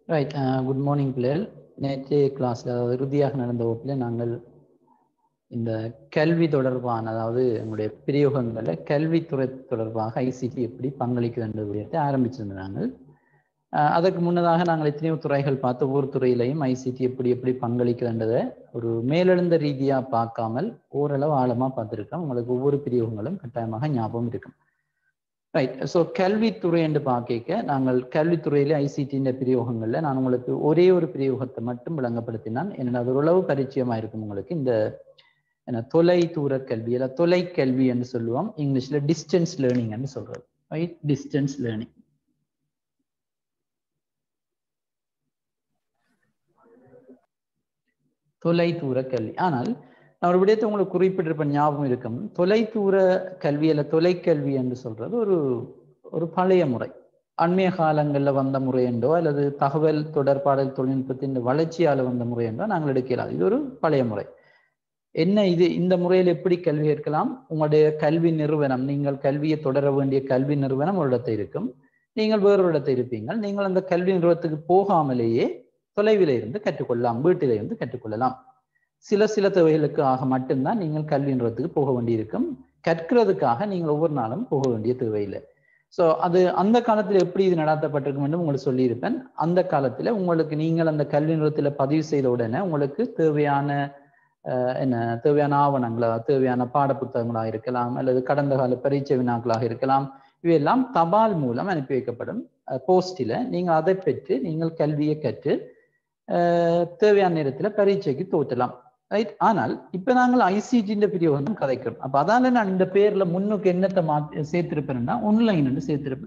right good morning பிள்ளைகள் நேற்றைய கிளாஸில் அதாவது இறுதியாக நடந்த வகுப்பில் நாங்கள் இந்த கல்வி தொடர்பான அதாவது எங்களுடைய பிரயோகங்களில் கல்வித்துறை தொடர்பாக ஐசிடி எப்படி பங்களிக்குது என்ற விடயத்தை ஆரம்பிச்சிருந்தாங்க அதற்கு முன்னதாக நாங்கள் எத்தனையோ துறைகள் பார்த்து ஒவ்வொரு துறையிலையும் ஐசிடி எப்படி எப்படி பங்களிக்குதுன்றதை ஒரு மேலெழுந்த ரீதியாக பார்க்காமல் ஓரளவு ஆழமாக பார்த்துருக்கோம் உங்களுக்கு ஒவ்வொரு பிரயோகங்களும் கட்டாயமாக ஞாபகம் இருக்கும் ரைட் ஸோ கல்வித்துறை என்று பார்க்க நாங்கள் கல்வித்துறையில ஐசிடின்ற பிரயோகங்களில் நான் உங்களுக்கு ஒரே ஒரு பிரயோகத்தை மட்டும் விளங்கப்படுத்தினான் என்ன அது ஓரளவு பரிச்சயமாக இருக்கும் உங்களுக்கு இந்த என்ன தொலை தூர கல்வி இல்லை தொலை கல்வி என்று சொல்லுவோம் இங்கிலீஷ்ல டிஸ்டன்ஸ் லேர்னிங் என்று சொல்றது ரைட் டிஸ்டன்ஸ் லேர்னிங் தொலை தூர கல்வி ஆனால் நான் ஒரு விடயத்தை உங்களுக்கு குறிப்பிட்டிருப்ப ஞாபகம் இருக்கும் தொலைதூர கல்வி அல்ல தொலைக்கல்வி என்று சொல்றது ஒரு ஒரு பழைய முறை அண்மைய காலங்களில் வந்த முறை என்றோ அல்லது தகவல் தொடர்பாடல் தொழில்நுட்பத்தின் வளர்ச்சியால் வந்த முறை என்றோ நாங்கள் எடுக்கலாம் இது ஒரு பழைய முறை என்ன இது இந்த முறையில் எப்படி கல்வி இருக்கலாம் உங்களுடைய கல்வி நிறுவனம் நீங்கள் கல்வியை தொடர வேண்டிய கல்வி நிறுவனம் ஒரு இடத்தை இருக்கும் நீங்கள் வேறொரு இடத்தை இருப்பீங்கள் நீங்கள் அந்த கல்வி நிறுவனத்துக்கு போகாமலேயே தொலைவில் இருந்து கற்றுக்கொள்ளலாம் வீட்டிலே இருந்து கற்றுக்கொள்ளலாம் சில சில தேவைகளுக்கு ஆக மட்டும்தான் நீங்கள் கல்வி நிறுவனத்துக்கு போக வேண்டியிருக்கும் கற்கிறதுக்காக நீங்கள் ஒவ்வொரு நாளும் போக வேண்டிய தேவையில்லை ஸோ அது அந்த காலத்தில் எப்படி இது நடாத்தப்பட்டிருக்கும் என்று உங்களுக்கு சொல்லியிருப்பேன் அந்த காலத்தில் உங்களுக்கு நீங்கள் அந்த கல்வி நிறுவனத்தில் பதிவு செய்த உடனே உங்களுக்கு தேவையான என்ன தேவையான ஆவணங்களா தேவையான பாட புத்தகங்களாக இருக்கலாம் அல்லது கடந்த கால பரீட்சை வினாக்களாக இருக்கலாம் இவையெல்லாம் தபால் மூலம் அனுப்பி வைக்கப்படும் போஸ்டில் நீங்கள் அதை பெற்று நீங்கள் கல்வியை கற்று தேவையான நேரத்தில் பரீட்சைக்கு தோற்றலாம் ரைட் ஆனால் இப்ப நாங்கள் ஐசிஜின்ற பிரிவு கதைக்கிறோம் அப்ப அதால நான் இந்த பேர்ல முன்னுக்கு என்னத்தை மாத்தி சேர்த்திருப்பேன்னா ஒன்லைன் என்று சேர்த்திருப்பேன்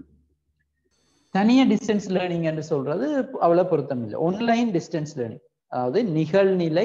தனியா டிஸ்டன்ஸ் லேர்னிங் என்று சொல்றது அவ்வளவு பொருத்தம் இல்லை ஒன்லைன் டிஸ்டன்ஸ் லேர்னிங் அதாவது நிகழ்நிலை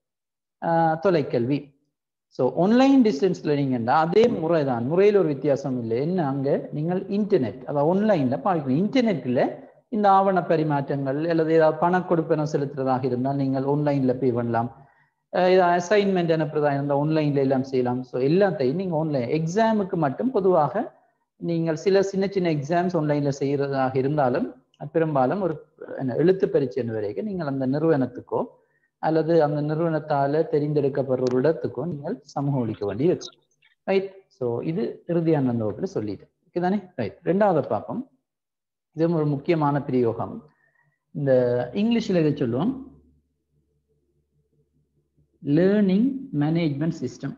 தொலைக்கல்வி ஸோ ஒன்லைன் டிஸ்டன்ஸ் லேர்னிங் என்றால் அதே முறை தான் முறையில் ஒரு வித்தியாசம் இல்லை என்ன அங்கே நீங்கள் இன்டர்நெட் அதாவது ஒன்லைன்ல பார்க்கணும் இன்டர்நெட்ல இந்த ஆவண பரிமாற்றங்கள் அல்லது ஏதாவது பண கொடுப்பன செலுத்துறதாக இருந்தால் நீங்கள் ஒன்லைன்ல பே பண்ணலாம் அசைன்மெண்ட் அனுப்புறதா இருந்தால் ஆன்லைன்ல எல்லாம் செய்யலாம் ஸோ எல்லாத்தையும் நீங்கள் ஆன்லைன் எக்ஸாமுக்கு மட்டும் பொதுவாக நீங்கள் சில சின்ன சின்ன எக்ஸாம்ஸ் ஆன்லைன்ல செய்யறதாக இருந்தாலும் பெரும்பாலும் ஒரு எழுத்து பரீட்சை வரைக்கும் நீங்கள் அந்த நிறுவனத்துக்கோ அல்லது அந்த நிறுவனத்தால தெரிந்தெடுக்கப்படுற ஒரு இடத்துக்கோ நீங்கள் சமூகம் அளிக்க வேண்டி இருக்கும் ரைட் ஸோ இது இறுதியான அந்த வகுப்பில் சொல்லிட்டேன் ஓகே தானே ரைட் ரெண்டாவது பார்ப்போம் இது ஒரு முக்கியமான பிரயோகம் இந்த இங்கிலீஷில் இதை சொல்லுவோம் லேர்னிங் மேனேஜ்மெண்ட் சிஸ்டம்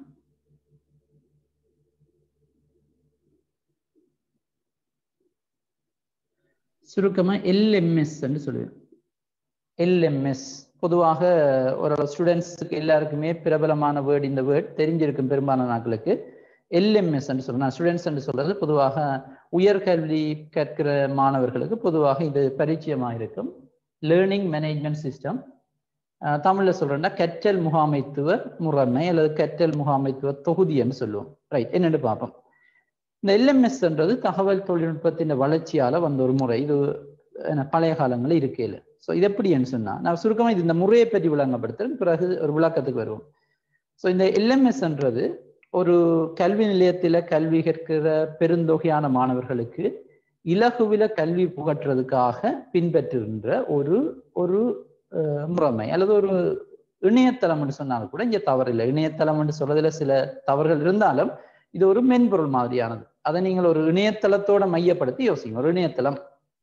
சுருக்கமாக எல்எம்எஸ் என்று சொல்லுவேன் எல்எம்எஸ் பொதுவாக ஒரு ஸ்டூடெண்ட்ஸுக்கு எல்லாருக்குமே பிரபலமான வேர்டு இந்த வேர்ட் தெரிஞ்சிருக்கும் பெரும்பாலான நாட்களுக்கு எல்எம்எஸ் என்று சொல்றேன் ஸ்டூடெண்ட்ஸ் என்று சொல்றது பொதுவாக உயர்கல்வி கற்கிற மாணவர்களுக்கு பொதுவாக இது பரிச்சயமாக இருக்கும் லேர்னிங் மேனேஜ்மெண்ட் சிஸ்டம் தமிழ்ல சொல்றேன்னா கற்றல் முகாமைத்துவ முறைமை அல்லது கற்றல் முகாமைத்துவ தொகுதின்னு சொல்லுவோம் ரைட் என்னென்னு பார்ப்போம் இந்த எல்எம்எஸ்ன்றது தகவல் தொழில்நுட்பத்தின் வளர்ச்சியால வந்த ஒரு முறை இது பழைய காலங்களில் இருக்கையில் ஸோ இது எப்படின்னு சொன்னா நான் சுருக்கமாக இது இந்த முறையை பற்றி விளங்கப்படுத்துறேன் பிறகு ஒரு விளக்கத்துக்கு வருவோம் ஸோ இந்த எல்எம்எஸ்ன்றது ஒரு கல்வி நிலையத்தில் கல்வி கற்கிற பெருந்தொகையான மாணவர்களுக்கு இலகுவில கல்வி புகற்றுறதுக்காக பின்பற்றுகின்ற ஒரு ஒரு முறைமை அல்லது ஒரு இணையதளம் என்று சொன்னாலும் கூட இங்கே தவறில்லை இணையதளம் என்று சொல்றதுல சில தவறுகள் இருந்தாலும் இது ஒரு மென்பொருள் மாதிரியானது அதை நீங்கள் ஒரு இணையதளத்தோட மையப்படுத்தி யோசிங்க ஒரு இணையதளம்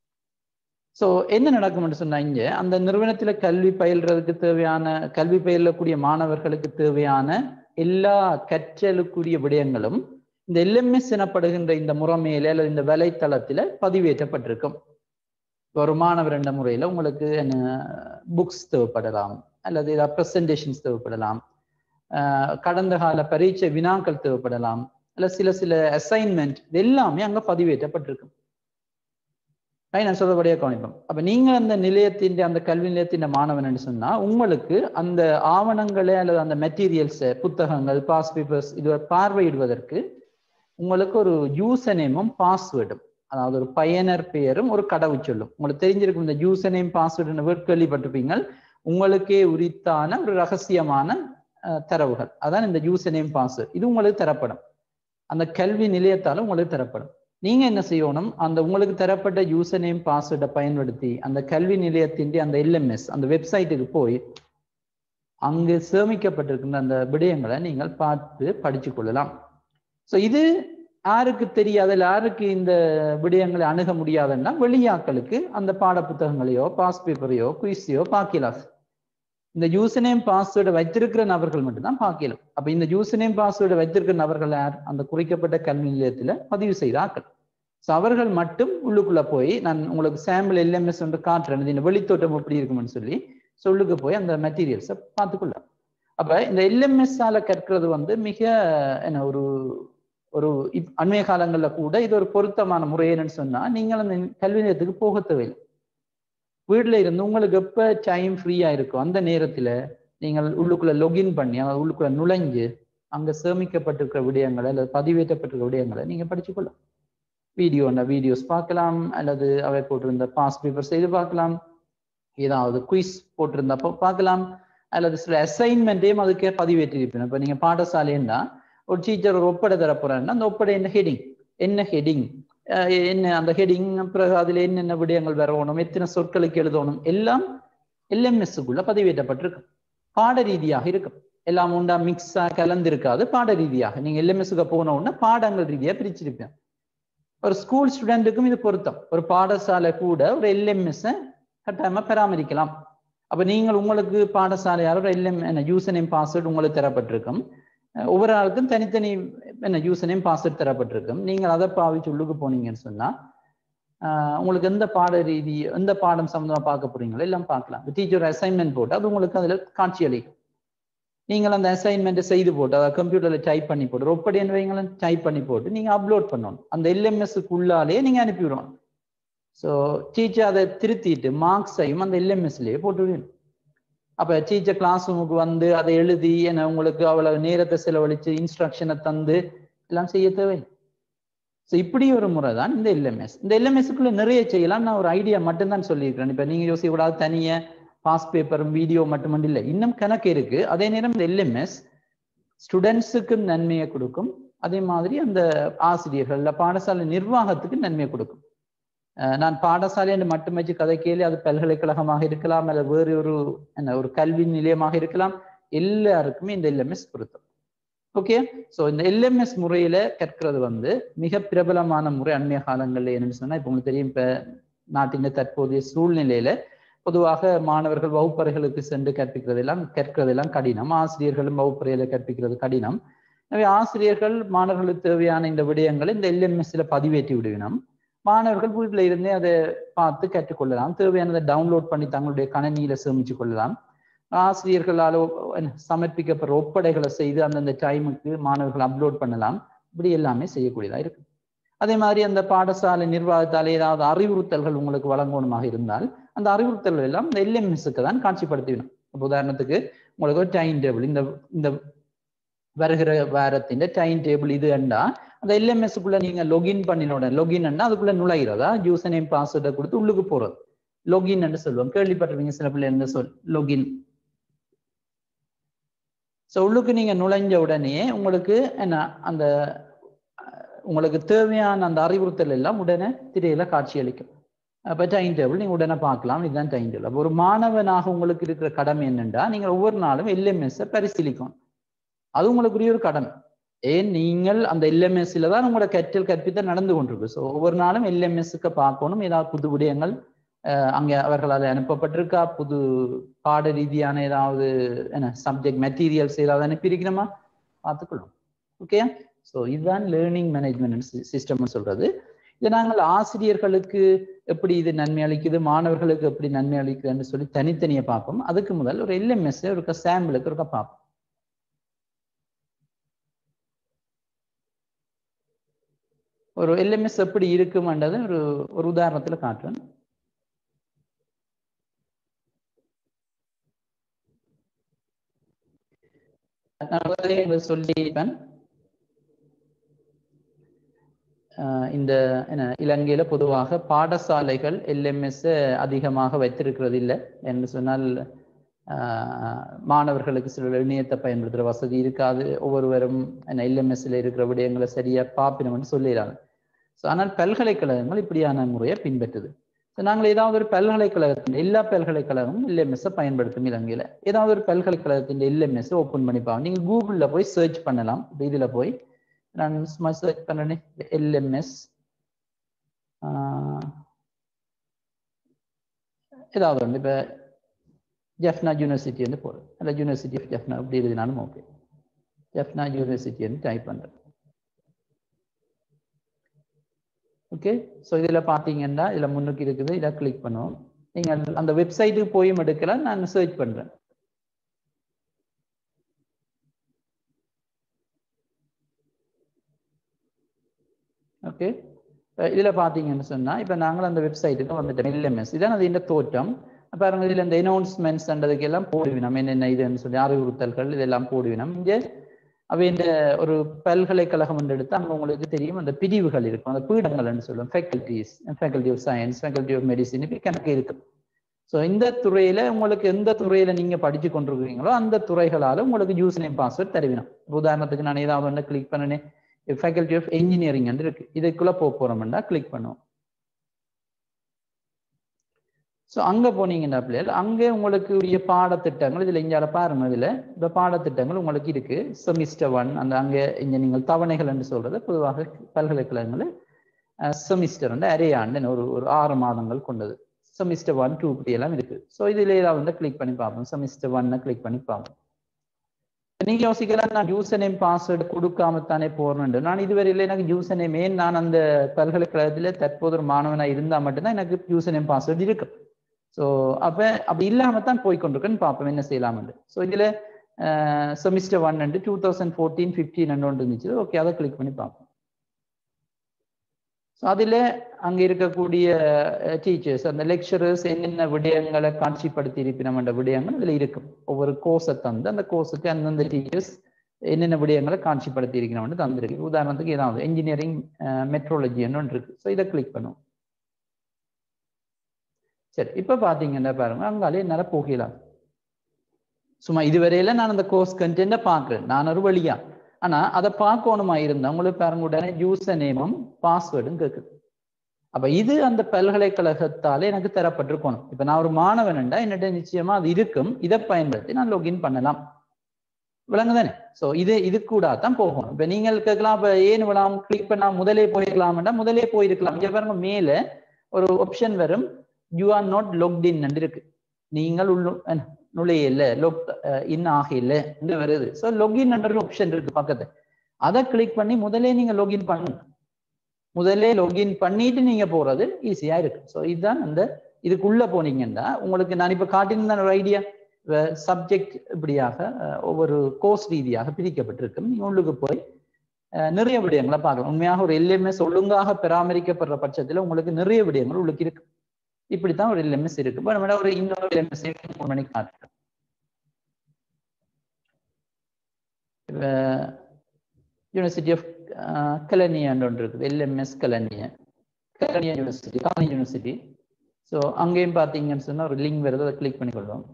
ஸோ என்ன நடக்கும் என்று சொன்னா இங்க அந்த நிறுவனத்துல கல்வி பயில்றதுக்கு தேவையான கல்வி பயிலக்கூடிய மாணவர்களுக்கு தேவையான எல்லா கற்றலுக்குரிய விடயங்களும் இந்த எல்எம்எஸ் எனப்படுகின்ற இந்த முறைமையில அல்லது இந்த வலைத்தளத்துல பதிவேற்றப்பட்டிருக்கும் ஒரு மாணவர் என்ற முறையில உங்களுக்கு என்ன புக்ஸ் தேவைப்படலாம் அல்லது ஏதாவது ப்ரெசன்டேஷன்ஸ் தேவைப்படலாம் கடந்த கால பரீட்சை வினாக்கள் தேவைப்படலாம் அல்ல சில சில அசைன்மெண்ட் இது எல்லாமே அங்க பதிவேற்றப்பட்டிருக்கும் நான் சொல்றபடியே கவனிப்போம் அப்ப நீங்க அந்த நிலையத்தின் அந்த கல்வி நிலையத்தின் மாணவன் சொன்னா உங்களுக்கு அந்த ஆவணங்களை அல்லது அந்த மெட்டீரியல்ஸ் புத்தகங்கள் பாஸ் பேப்பர்ஸ் இது பார்வையிடுவதற்கு உங்களுக்கு ஒரு யூசர் நேமும் பாஸ்வேர்டும் அதாவது ஒரு பயனர் பெயரும் ஒரு கடவுச்சொல்லும் உங்களுக்கு தெரிஞ்சிருக்கும் இந்த யூசர் நேம் பாஸ்வேர்டு வேர்ட் கேள்விப்பட்டிருப்பீங்க உங்களுக்கே உரித்தான ஒரு ரகசியமான தரவுகள் அதான் இந்த யூசர் நேம் பாஸ்வேர்ட் இது உங்களுக்கு தரப்படும் அந்த கல்வி நிலையத்தாலும் உங்களுக்கு தரப்படும் நீங்க என்ன செய்யணும் அந்த உங்களுக்கு தரப்பட்ட யூசர் நேம் பாஸ்வேர்டை பயன்படுத்தி அந்த கல்வி நிலையத்தின் அந்த எல்எம்எஸ் அந்த வெப்சைட்டுக்கு போய் அங்கு சேமிக்கப்பட்டிருக்கின்ற அந்த விடயங்களை நீங்கள் பார்த்து படிச்சு கொள்ளலாம் ஸோ இது யாருக்கு தெரியாது யாருக்கு இந்த விடயங்களை அணுக முடியாதுன்னா வெளியாக்களுக்கு அந்த பாட புத்தகங்களையோ பாஸ் பேப்பரையோ குயிஸையோ பார்க்கலாம் இந்த யூசர் நேம் பாஸ்வேர்டை வைத்திருக்கிற நபர்கள் மட்டும்தான் பார்க்கலாம் அப்ப இந்த யூசர் நேம் பாஸ்வேர்டை வைத்திருக்கிற நபர்கள் யார் அந்த குறிக்கப்பட்ட கல்வி நிலையத்துல பதிவு செய்தாக்கள் ஸோ அவர்கள் மட்டும் உள்ளுக்குள்ள போய் நான் உங்களுக்கு சாம்பிள் எல்எம்எஸ் ஒன்று காட்டுறேன் இந்த வெளித்தோட்டம் எப்படி இருக்கும்னு சொல்லி சொல்லுக்கு போய் அந்த மெட்டீரியல்ஸை பார்த்துக்கொள்ளலாம் அப்ப இந்த எல்எம்எஸ் ஆல கற்கிறது வந்து மிக என்ன ஒரு ஒரு இப் அண்மைய காலங்கள்ல கூட இது ஒரு பொருத்தமான முறை என்னன்னு சொன்னா நீங்கள் அந்த கல்வி நிலையத்துக்கு போக தேவையில்லை வீட்டில் இருந்து உங்களுக்கு எப்போ டைம் ஃப்ரீயா இருக்கோ அந்த நேரத்துல நீங்கள் உள்ளுக்குள்ள லொகின் பண்ணி அதாவது உள்ளுக்குள்ள நுழைஞ்சு அங்க சேமிக்கப்பட்டிருக்கிற விடயங்களை அல்லது பதிவேற்றப்பட்டிருக்கிற விடயங்களை நீங்க படிச்சுக்கொள்ளலாம் வீடியோன்னா வீடியோஸ் பார்க்கலாம் அல்லது அவை போட்டிருந்த பாஸ் பேப்பர் செய்து பார்க்கலாம் ஏதாவது குயிஸ் போட்டிருந்தப்போ பார்க்கலாம் அல்லது சில அசைன்மெண்ட்டையும் அதுக்கே பதிவேற்றிருப்பேன் இப்போ நீங்க பாடசாலைன்னா ஒரு டீச்சர் ஒரு ஒப்படை தர போறாங்கன்னா அந்த ஒப்படை என்ன ஹெடிங் என்ன ஹெடிங் என்ன அந்த ஹெடிங் பிறகு அதுல என்னென்ன விடயங்கள் வரணும் எத்தனை சொற்களுக்கு எழுதணும் எல்லாம் எல்எம்எஸ்க்குள்ள பதிவேற்றப்பட்டிருக்கு பாட ரீதியாக இருக்கும் எல்லாம் உண்டா மிக்ஸா கலந்து இருக்காது பாட ரீதியாக நீங்க எல்எம்எஸ்க்கு போன உடனே பாடங்கள் ரீதியாக பிரிச்சிருப்பேன் ஒரு ஸ்கூல் ஸ்டூடெண்ட்டுக்கும் இது பொருத்தம் ஒரு பாடசாலை கூட ஒரு எல்எம்எஸ் கட்டாயமா பராமரிக்கலாம் அப்ப நீங்கள் உங்களுக்கு பாடசாலையால் ஒரு எல்எம் என்ன யூசர் நேம் பாஸ்வேர்டு உங்களுக்கு தரப்பட்டிருக்கும் ஒவ்வொரு ஆளுக்கும் தனித்தனி என்ன யூசர் நேம் பாஸ்வேர்ட் தரப்பட்டிருக்கும் நீங்கள் அதை பாவிச்சு உள்ளுக்கு போனீங்கன்னு சொன்னா உங்களுக்கு எந்த பாட ரீதி எந்த பாடம் சம்மந்தமா பார்க்க போறீங்களோ எல்லாம் பார்க்கலாம் டீச்சர் அசைன்மெண்ட் போட்டு அது உங்களுக்கு அதுல காட்சி அளிக்கும் நீங்கள் அந்த அசைன்மெண்ட்டை செய்து போட்டு அதை கம்ப்யூட்டர்ல டைப் பண்ணி போட்டு ரொப்படி வைங்களும் டைப் பண்ணி போட்டு நீங்க அப்லோட் பண்ணணும் அந்த எல்எம்எஸ்க்கு உள்ளாலே நீங்க அனுப்பிவிடணும் ஸோ டீச்சர் அதை திருத்திட்டு மார்க்ஸையும் அந்த எல்எம்எஸ்லயே போட்டு விடணும் அப்ப டீச்சர் கிளாஸ் ரூமுக்கு வந்து அதை எழுதி என்ன உங்களுக்கு அவ்வளவு நேரத்தை செலவழிச்சு இன்ஸ்ட்ரக்ஷனை தந்து எல்லாம் செய்ய தேவை ஸோ இப்படி ஒரு முறை தான் இந்த எல்எம்எஸ் இந்த எல்எம்எஸ்க்குள்ள நிறைய செய்யலாம் நான் ஒரு ஐடியா மட்டும்தான் சொல்லியிருக்கிறேன் இப்ப நீங்க யோசிக்க கூடாது தனியா பாஸ் பேப்பரும் வீடியோ மட்டுமண்டு இல்லை இன்னும் கணக்கு இருக்கு அதே நேரம் இந்த எல்எம்எஸ் ஸ்டூடெண்ட்ஸுக்கும் நன்மையை கொடுக்கும் அதே மாதிரி அந்த ஆசிரியர்கள் பாடசாலை நிர்வாகத்துக்கு நன்மையை கொடுக்கும் நான் பாடசாலை என்று மட்டும் வச்சு கதை கேள்வி அது பல்கலைக்கழகமாக இருக்கலாம் அல்லது வேறு ஒரு என்ன ஒரு கல்வி நிலையமாக இருக்கலாம் எல்லாருக்குமே இந்த எல்எம்எஸ் பொருத்தம் ஓகே ஸோ இந்த எல்எம்எஸ் முறையில கற்கிறது வந்து மிக பிரபலமான முறை அண்மைய காலங்களில் என்னன்னு சொன்னா இப்போ உங்களுக்கு தெரியும் இப்ப நாட்டின் தற்போதைய சூழ்நிலையில பொதுவாக மாணவர்கள் வகுப்பறைகளுக்கு சென்று கற்பிக்கிறதெல்லாம் கற்கிறதெல்லாம் கடினம் ஆசிரியர்களும் வகுப்பறையில கற்பிக்கிறது கடினம் எனவே ஆசிரியர்கள் மாணவர்களுக்கு தேவையான இந்த விடயங்களை இந்த எல்எம்எஸ்ல பதிவேற்றி விடுவினோம் மாணவர்கள் வீட்டில் இருந்தே அதை பார்த்து கற்றுக்கொள்ளலாம் தேவையானதை டவுன்லோட் பண்ணி தங்களுடைய கணனியில சேமிச்சு கொள்ளலாம் ஆசிரியர்களால் சமர்ப்பிக்கப்படுற ஒப்படைகளை செய்து அந்தந்த டைமுக்கு மாணவர்கள் அப்லோட் பண்ணலாம் இப்படி எல்லாமே செய்யக்கூடியதா இருக்கு அதே மாதிரி அந்த பாடசாலை நிர்வாகத்தால் ஏதாவது அறிவுறுத்தல்கள் உங்களுக்கு வழங்கணுமாக இருந்தால் அந்த அறிவுறுத்தல்கள் எல்லாம் இந்த எல்எம்எஸ்க்கு தான் காட்சிப்படுத்திவிடும் இப்போ உதாரணத்துக்கு உங்களுக்கு ஒரு டைம் டேபிள் இந்த இந்த வருகிற வாரத்தின் டைம் டேபிள் இது என்றா அந்த எல்எம்எஸ்க்குள்ள நீங்க லொகின் பண்ணினோட லொகின் அதுக்குள்ள நுழைகிறதா யூசர் நேம் பாஸ்வேர்டை கொடுத்து உள்ளுக்கு போறது லொகின் என்று சொல்லுவோம் கேள்விப்பட்டிருப்பீங்க சில பிள்ளை என்ன சொல் லொகின் ஸோ உள்ளுக்கு நீங்க நுழைஞ்ச உடனே உங்களுக்கு என்ன அந்த உங்களுக்கு தேவையான அந்த அறிவுறுத்தல் எல்லாம் உடனே திரையில காட்சி அளிக்கும் அப்போ டைம் டேபிள் நீங்க உடனே பார்க்கலாம் இதுதான் டைம் டேபிள் அப்போ ஒரு மாணவனாக உங்களுக்கு இருக்கிற கடமை என்னென்றா நீங்க ஒவ்வொரு நாளும் எல்எம்எஸ் பரிசீலிக்கணும் அது உங்களுக்குரிய ஒரு கடமை ஏன் நீங்கள் அந்த எல்எம்எஸ்ல தான் உங்களோட கற்றல் கற்பித்தல் நடந்து கொண்டிருக்கு ஸோ ஒவ்வொரு நாளும் எல்எம்எஸ்க்கு பார்க்கணும் ஏதாவது புது விடயங்கள் அங்கே அவர்களால் அனுப்பப்பட்டிருக்கா புது பாட ரீதியான ஏதாவது என்ன சப்ஜெக்ட் மெட்டீரியல்ஸ் ஏதாவது அனுப்பியிருக்கணுமா பார்த்துக்கொள்ளும் ஓகே ஸோ இதுதான் லேர்னிங் மேனேஜ்மெண்ட் சிஸ்டம்னு சொல்றது இதை நாங்கள் ஆசிரியர்களுக்கு எப்படி இது நன்மை அளிக்குது மாணவர்களுக்கு எப்படி நன்மை அளிக்குதுன்னு சொல்லி தனித்தனியை பார்ப்போம் அதுக்கு முதல் ஒரு எல்எம்எஸ் ஒரு சாம்பிளுக்கு இருக்க பார்ப்போம் ஒரு எல்எம்எஸ் எப்படி இருக்குமன்றதை ஒரு ஒரு உதாரணத்துல காட்டுறேன் நான் சொல்லியிருப்பேன் இந்த என்ன இலங்கையில பொதுவாக பாடசாலைகள் எல்எம்எஸ் அதிகமாக வைத்திருக்கிறது இல்லை என்று சொன்னால் மாணவர்களுக்கு சில இணையத்தை பயன்படுத்துகிற வசதி இருக்காது ஒவ்வொருவரும் என்ன எல்எம்எஸ்ல இருக்கிற விடயங்களை சரியா பார்ப்பினோம்னு சொல்லிடுறாங்க ஸோ ஆனால் பல்கலைக்கழகங்கள் இப்படியான முறையை பின்பற்றுது ஸோ நாங்கள் ஏதாவது ஒரு பல்கலைக்கழகத்தின் எல்லா பல்கலைக்கழகமும் எல்எம்எஸ்ஸை பயன்படுத்தும் இலங்கையில் ஏதாவது ஒரு பல்கலைக்கழகத்தின் எல்எம்எஸ் ஓப்பன் பண்ணி பாருங்க நீங்கள் கூகுளில் போய் சர்ச் பண்ணலாம் இப்போ இதில் போய் நான் சும்மா சர்ச் பண்ணேன் எல்எம்எஸ் ஏதாவது ஒன்று இப்போ ஜெஃப்னா யூனிவர்சிட்டி வந்து போடுறேன் அந்த யூனிவர்சிட்டி ஆஃப் ஜெஃப்னா அப்படி எழுதினாலும் ஓகே ஜெஃப்னா யூனிவர்சிட்டி வந்து டைப் பண்ணுறேன் ஓகே ஸோ இதில் பார்த்தீங்கன்னா இதில் முன்னுக்கு இருக்குது இதை கிளிக் பண்ணுவோம் நீங்கள் அந்த வெப்சைட்டுக்கு போயும் எடுக்கலாம் நான் சர்ச் பண்ணுறேன் ஓகே இதில் பார்த்தீங்கன்னு சொன்னால் இப்போ நாங்கள் அந்த வெப்சைட்டுக்கு வந்துட்டோம் எல்எம்எஸ் இதான் அது இந்த தோற்றம் பாருங்க இதில் இந்த அனௌன்ஸ்மெண்ட்ஸ் அண்டதுக்கு எல்லாம் போடுவினோம் என்னென்ன இதுன்னு சொல்லி அறிவுறுத்தல்கள் இதெல்லாம் போடுவினோம் இங்கே அவை இந்த ஒரு பல்கலைக்கழகம் என்று எடுத்து அங்கே உங்களுக்கு தெரியும் அந்த பிரிவுகள் இருக்கும் அந்த பீடங்கள்னு சொல்லுவோம் faculties faculty of science faculty of medicine இப்படி கணக்கு இருக்கு ஸோ இந்த துறையில உங்களுக்கு எந்த துறையில நீங்க படிச்சு கொண்டிருக்கிறீங்களோ அந்த துறைகளால உங்களுக்கு யூஸ் நேம் பாஸ்வேர்ட் தருவினோம் உதாரணத்துக்கு நான் ஏதாவது ஒன்று கிளிக் பண்ணினேன் ஃபேக்கல்டி ஆஃப் இன்ஜினியரிங் இருக்கு இதுக்குள்ள போக போறோம்னா கிளிக் பண்ணுவோம் ஸோ அங்கே போனீங்கன்னா பிள்ளைகள் அங்கே உங்களுக்கு உரிய பாடத்திட்டங்கள் இதில் இங்கே பாருங்க இதில் இந்த பாடத்திட்டங்கள் உங்களுக்கு இருக்கு செமிஸ்டர் ஒன் அந்த அங்கே இங்கே நீங்கள் தவணைகள் என்று சொல்றது பொதுவாக பல்கலைக்கழகங்கள் செமிஸ்டர் வந்து அரையாண்டு ஒரு ஒரு ஆறு மாதங்கள் கொண்டது செமிஸ்டர் ஒன் டூ இப்படி எல்லாம் இருக்கு ஸோ இதில் ஏதாவது வந்து கிளிக் பண்ணி பார்ப்போம் செமிஸ்டர் ஒன்னை கிளிக் பண்ணி பார்ப்போம் நீங்க யோசிக்கலாம் நான் யூசர் நேம் பாஸ்வேர்டு கொடுக்காம தானே போறேன் நான் இதுவரையில எனக்கு யூசர் நேம் ஏன் நான் அந்த பல்கலைக்கழகத்துல தற்போது ஒரு மாணவனா இருந்தா மட்டும்தான் எனக்கு யூசர் நேம் பாஸ்வேர்டு இருக்கு ஸோ அப்ப அப்படி இல்லாம தான் போய் கொண்டிருக்கேன்னு பார்ப்போம் என்ன செய்யலாம்னு ஸோ இதுல semester one and two thousand fourteen fifteen ஒன்று இருந்துச்சு ஓகே அதை கிளிக் பண்ணி பார்ப்போம் ஸோ அதில் அங்கே இருக்கக்கூடிய டீச்சர்ஸ் அந்த லெக்சரர்ஸ் என்னென்ன விடயங்களை காட்சிப்படுத்தி இருப்பினோம் என்ற விடயங்கள் இதில் இருக்கும் ஒவ்வொரு கோர்ஸை தந்து அந்த கோர்ஸுக்கு அந்தந்த டீச்சர்ஸ் என்னென்ன விடயங்களை காட்சிப்படுத்தி இருக்கணும்னு தந்திருக்கு உதாரணத்துக்கு ஏதாவது இன்ஜினியரிங் மெட்ரோலஜின்னு ஒன்று இருக்கு ஸோ இதை கிளிக் பண்ணுவோம் சரி இப்போ பார்த்தீங்கன்னா பாருங்க அங்காலே என்னால் போகலாம் சும்மா இதுவரையில நான் அந்த கோர்ஸ் கண்டென்ட்டை பார்க்குறேன் நான் ஒரு வழியா ஆனா அதை பார்க்கணுமா இருந்தா உங்களுக்கு பாருங்க உடனே யூசர் நேமும் பாஸ்வேர்டும் கேட்குது அப்ப இது அந்த பல்கலைக்கழகத்தால எனக்கு தரப்பட்டிருக்கணும் இப்ப நான் ஒரு மாணவன்டா என்னட்ட நிச்சயமா அது இருக்கும் இதை பயன்படுத்தி நான் லொகின் பண்ணலாம் விளங்குதானே சோ இது இது கூட தான் போகணும் இப்ப நீங்கள் கேட்கலாம் இப்ப ஏன் விழாம் கிளிக் பண்ணா முதலே போயிருக்கலாம்டா முதலே போயிருக்கலாம் இங்க பாருங்க மேல ஒரு ஆப்ஷன் வரும் you are not logged in இருக்கு நீங்கள் உள்ள நுழைய இல்லை லொக் இன் ஆக இல்லை என்று வருது ஸோ லொகின் என்ற ஆப்ஷன் இருக்கு பக்கத்து அதை கிளிக் பண்ணி முதலே நீங்க லொகின் பண்ணுங்க முதலே லொகின் பண்ணிட்டு நீங்க போறது ஈஸியா இருக்கு ஸோ இதுதான் அந்த இதுக்குள்ள போனீங்கன்னா உங்களுக்கு நான் இப்ப காட்டியிருந்த ஒரு ஐடியா சப்ஜெக்ட் இப்படியாக ஒவ்வொரு கோர்ஸ் ரீதியாக பிரிக்கப்பட்டிருக்கும் நீங்க உள்ளுக்கு போய் நிறைய விடயங்களை பார்க்கலாம் உண்மையாக ஒரு எல்எம்எஸ் ஒழுங்காக பராமரிக்கப்படுற பட்சத்துல உங்களுக்கு நிறைய விடயங்கள் உள்ளுக்கு இருக்கு இப்படித்தான் ஒரு எல்எம்எஸ் இருக்கு இப்போ நம்ம ஒரு இன்னொரு எல்எம்எஸ் மூணு மணிக்கு காட்டுறோம் யூனிவர்சிட்டி ஆஃப் கலனியான்னு ஒன்று இருக்குது எல்எம்எஸ் கலனியா கலனியா யூனிவர்சிட்டி காலனி யூனிவர்சிட்டி ஸோ அங்கேயும் பார்த்தீங்கன்னு சொன்னால் ஒரு லிங்க் வருது அதை கிளிக் பண்ணிக்கொள்வோம்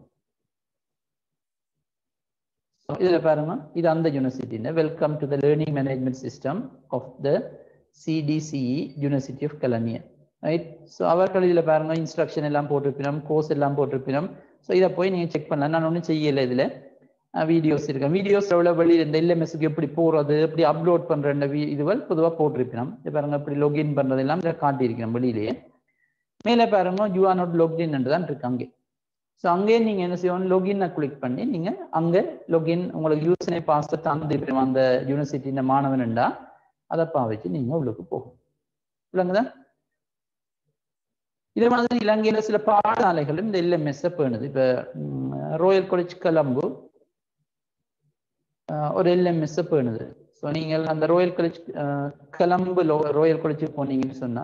இதில் பாருங்க இது அந்த யூனிவர்சிட்டின்னு welcome to the learning management system of the CDCE university of Kelaniya right so அவர்கள் இதில் பாருங்க இன்ஸ்ட்ரக்ஷன் எல்லாம் போட்டிருப்பினோம் கோர்ஸ் எல்லாம் போட்டிருப்பினோம் ஸோ இதை போய் நீங்கள் செக் பண்ணலாம் நான் ஒன்றும் செய்யலை இதில் வீடியோஸ் இருக்கேன் வீடியோஸ் எவ்வளோ வெளியில் இந்த எல்எம்எஸ்க்கு எப்படி போகிறது எப்படி அப்லோட் பண்ணுற இந்த வீ இதுவல் பொதுவாக போட்டிருப்பினோம் இது பாருங்க எப்படி லொகின் பண்ணுறது எல்லாம் இதை காட்டியிருக்கிறோம் வெளியிலேயே மேலே பாருங்க யூ ஆர் நாட் லொக்இன் என்று தான் இருக்கு அங்கே ஸோ அங்கேயே நீங்கள் என்ன செய்யணும் லொகினை கிளிக் பண்ணி நீங்கள் அங்கே லொகின் உங்களுக்கு யூசனை பாஸ்வேர்ட் தந்துருப்போம் அந்த யூனிவர்சிட்டியின் மாணவன்டா அதை பாவிச்சு நீங்கள் உள்ளுக்கு போகும் இல்லைங்கதா இதே மாதிரி இலங்கையில சில பாடசாலைகளும் இந்த எல்எம்எஸ் பேணுது இப்ப ரோயல் காலேஜ் கலம்பு ஒரு எல்எம்எஸ் பேணுது ஸோ நீங்கள் அந்த ரோயல் காலேஜ் கலம்பு ரோயல் காலேஜுக்கு போனீங்கன்னு சொன்னா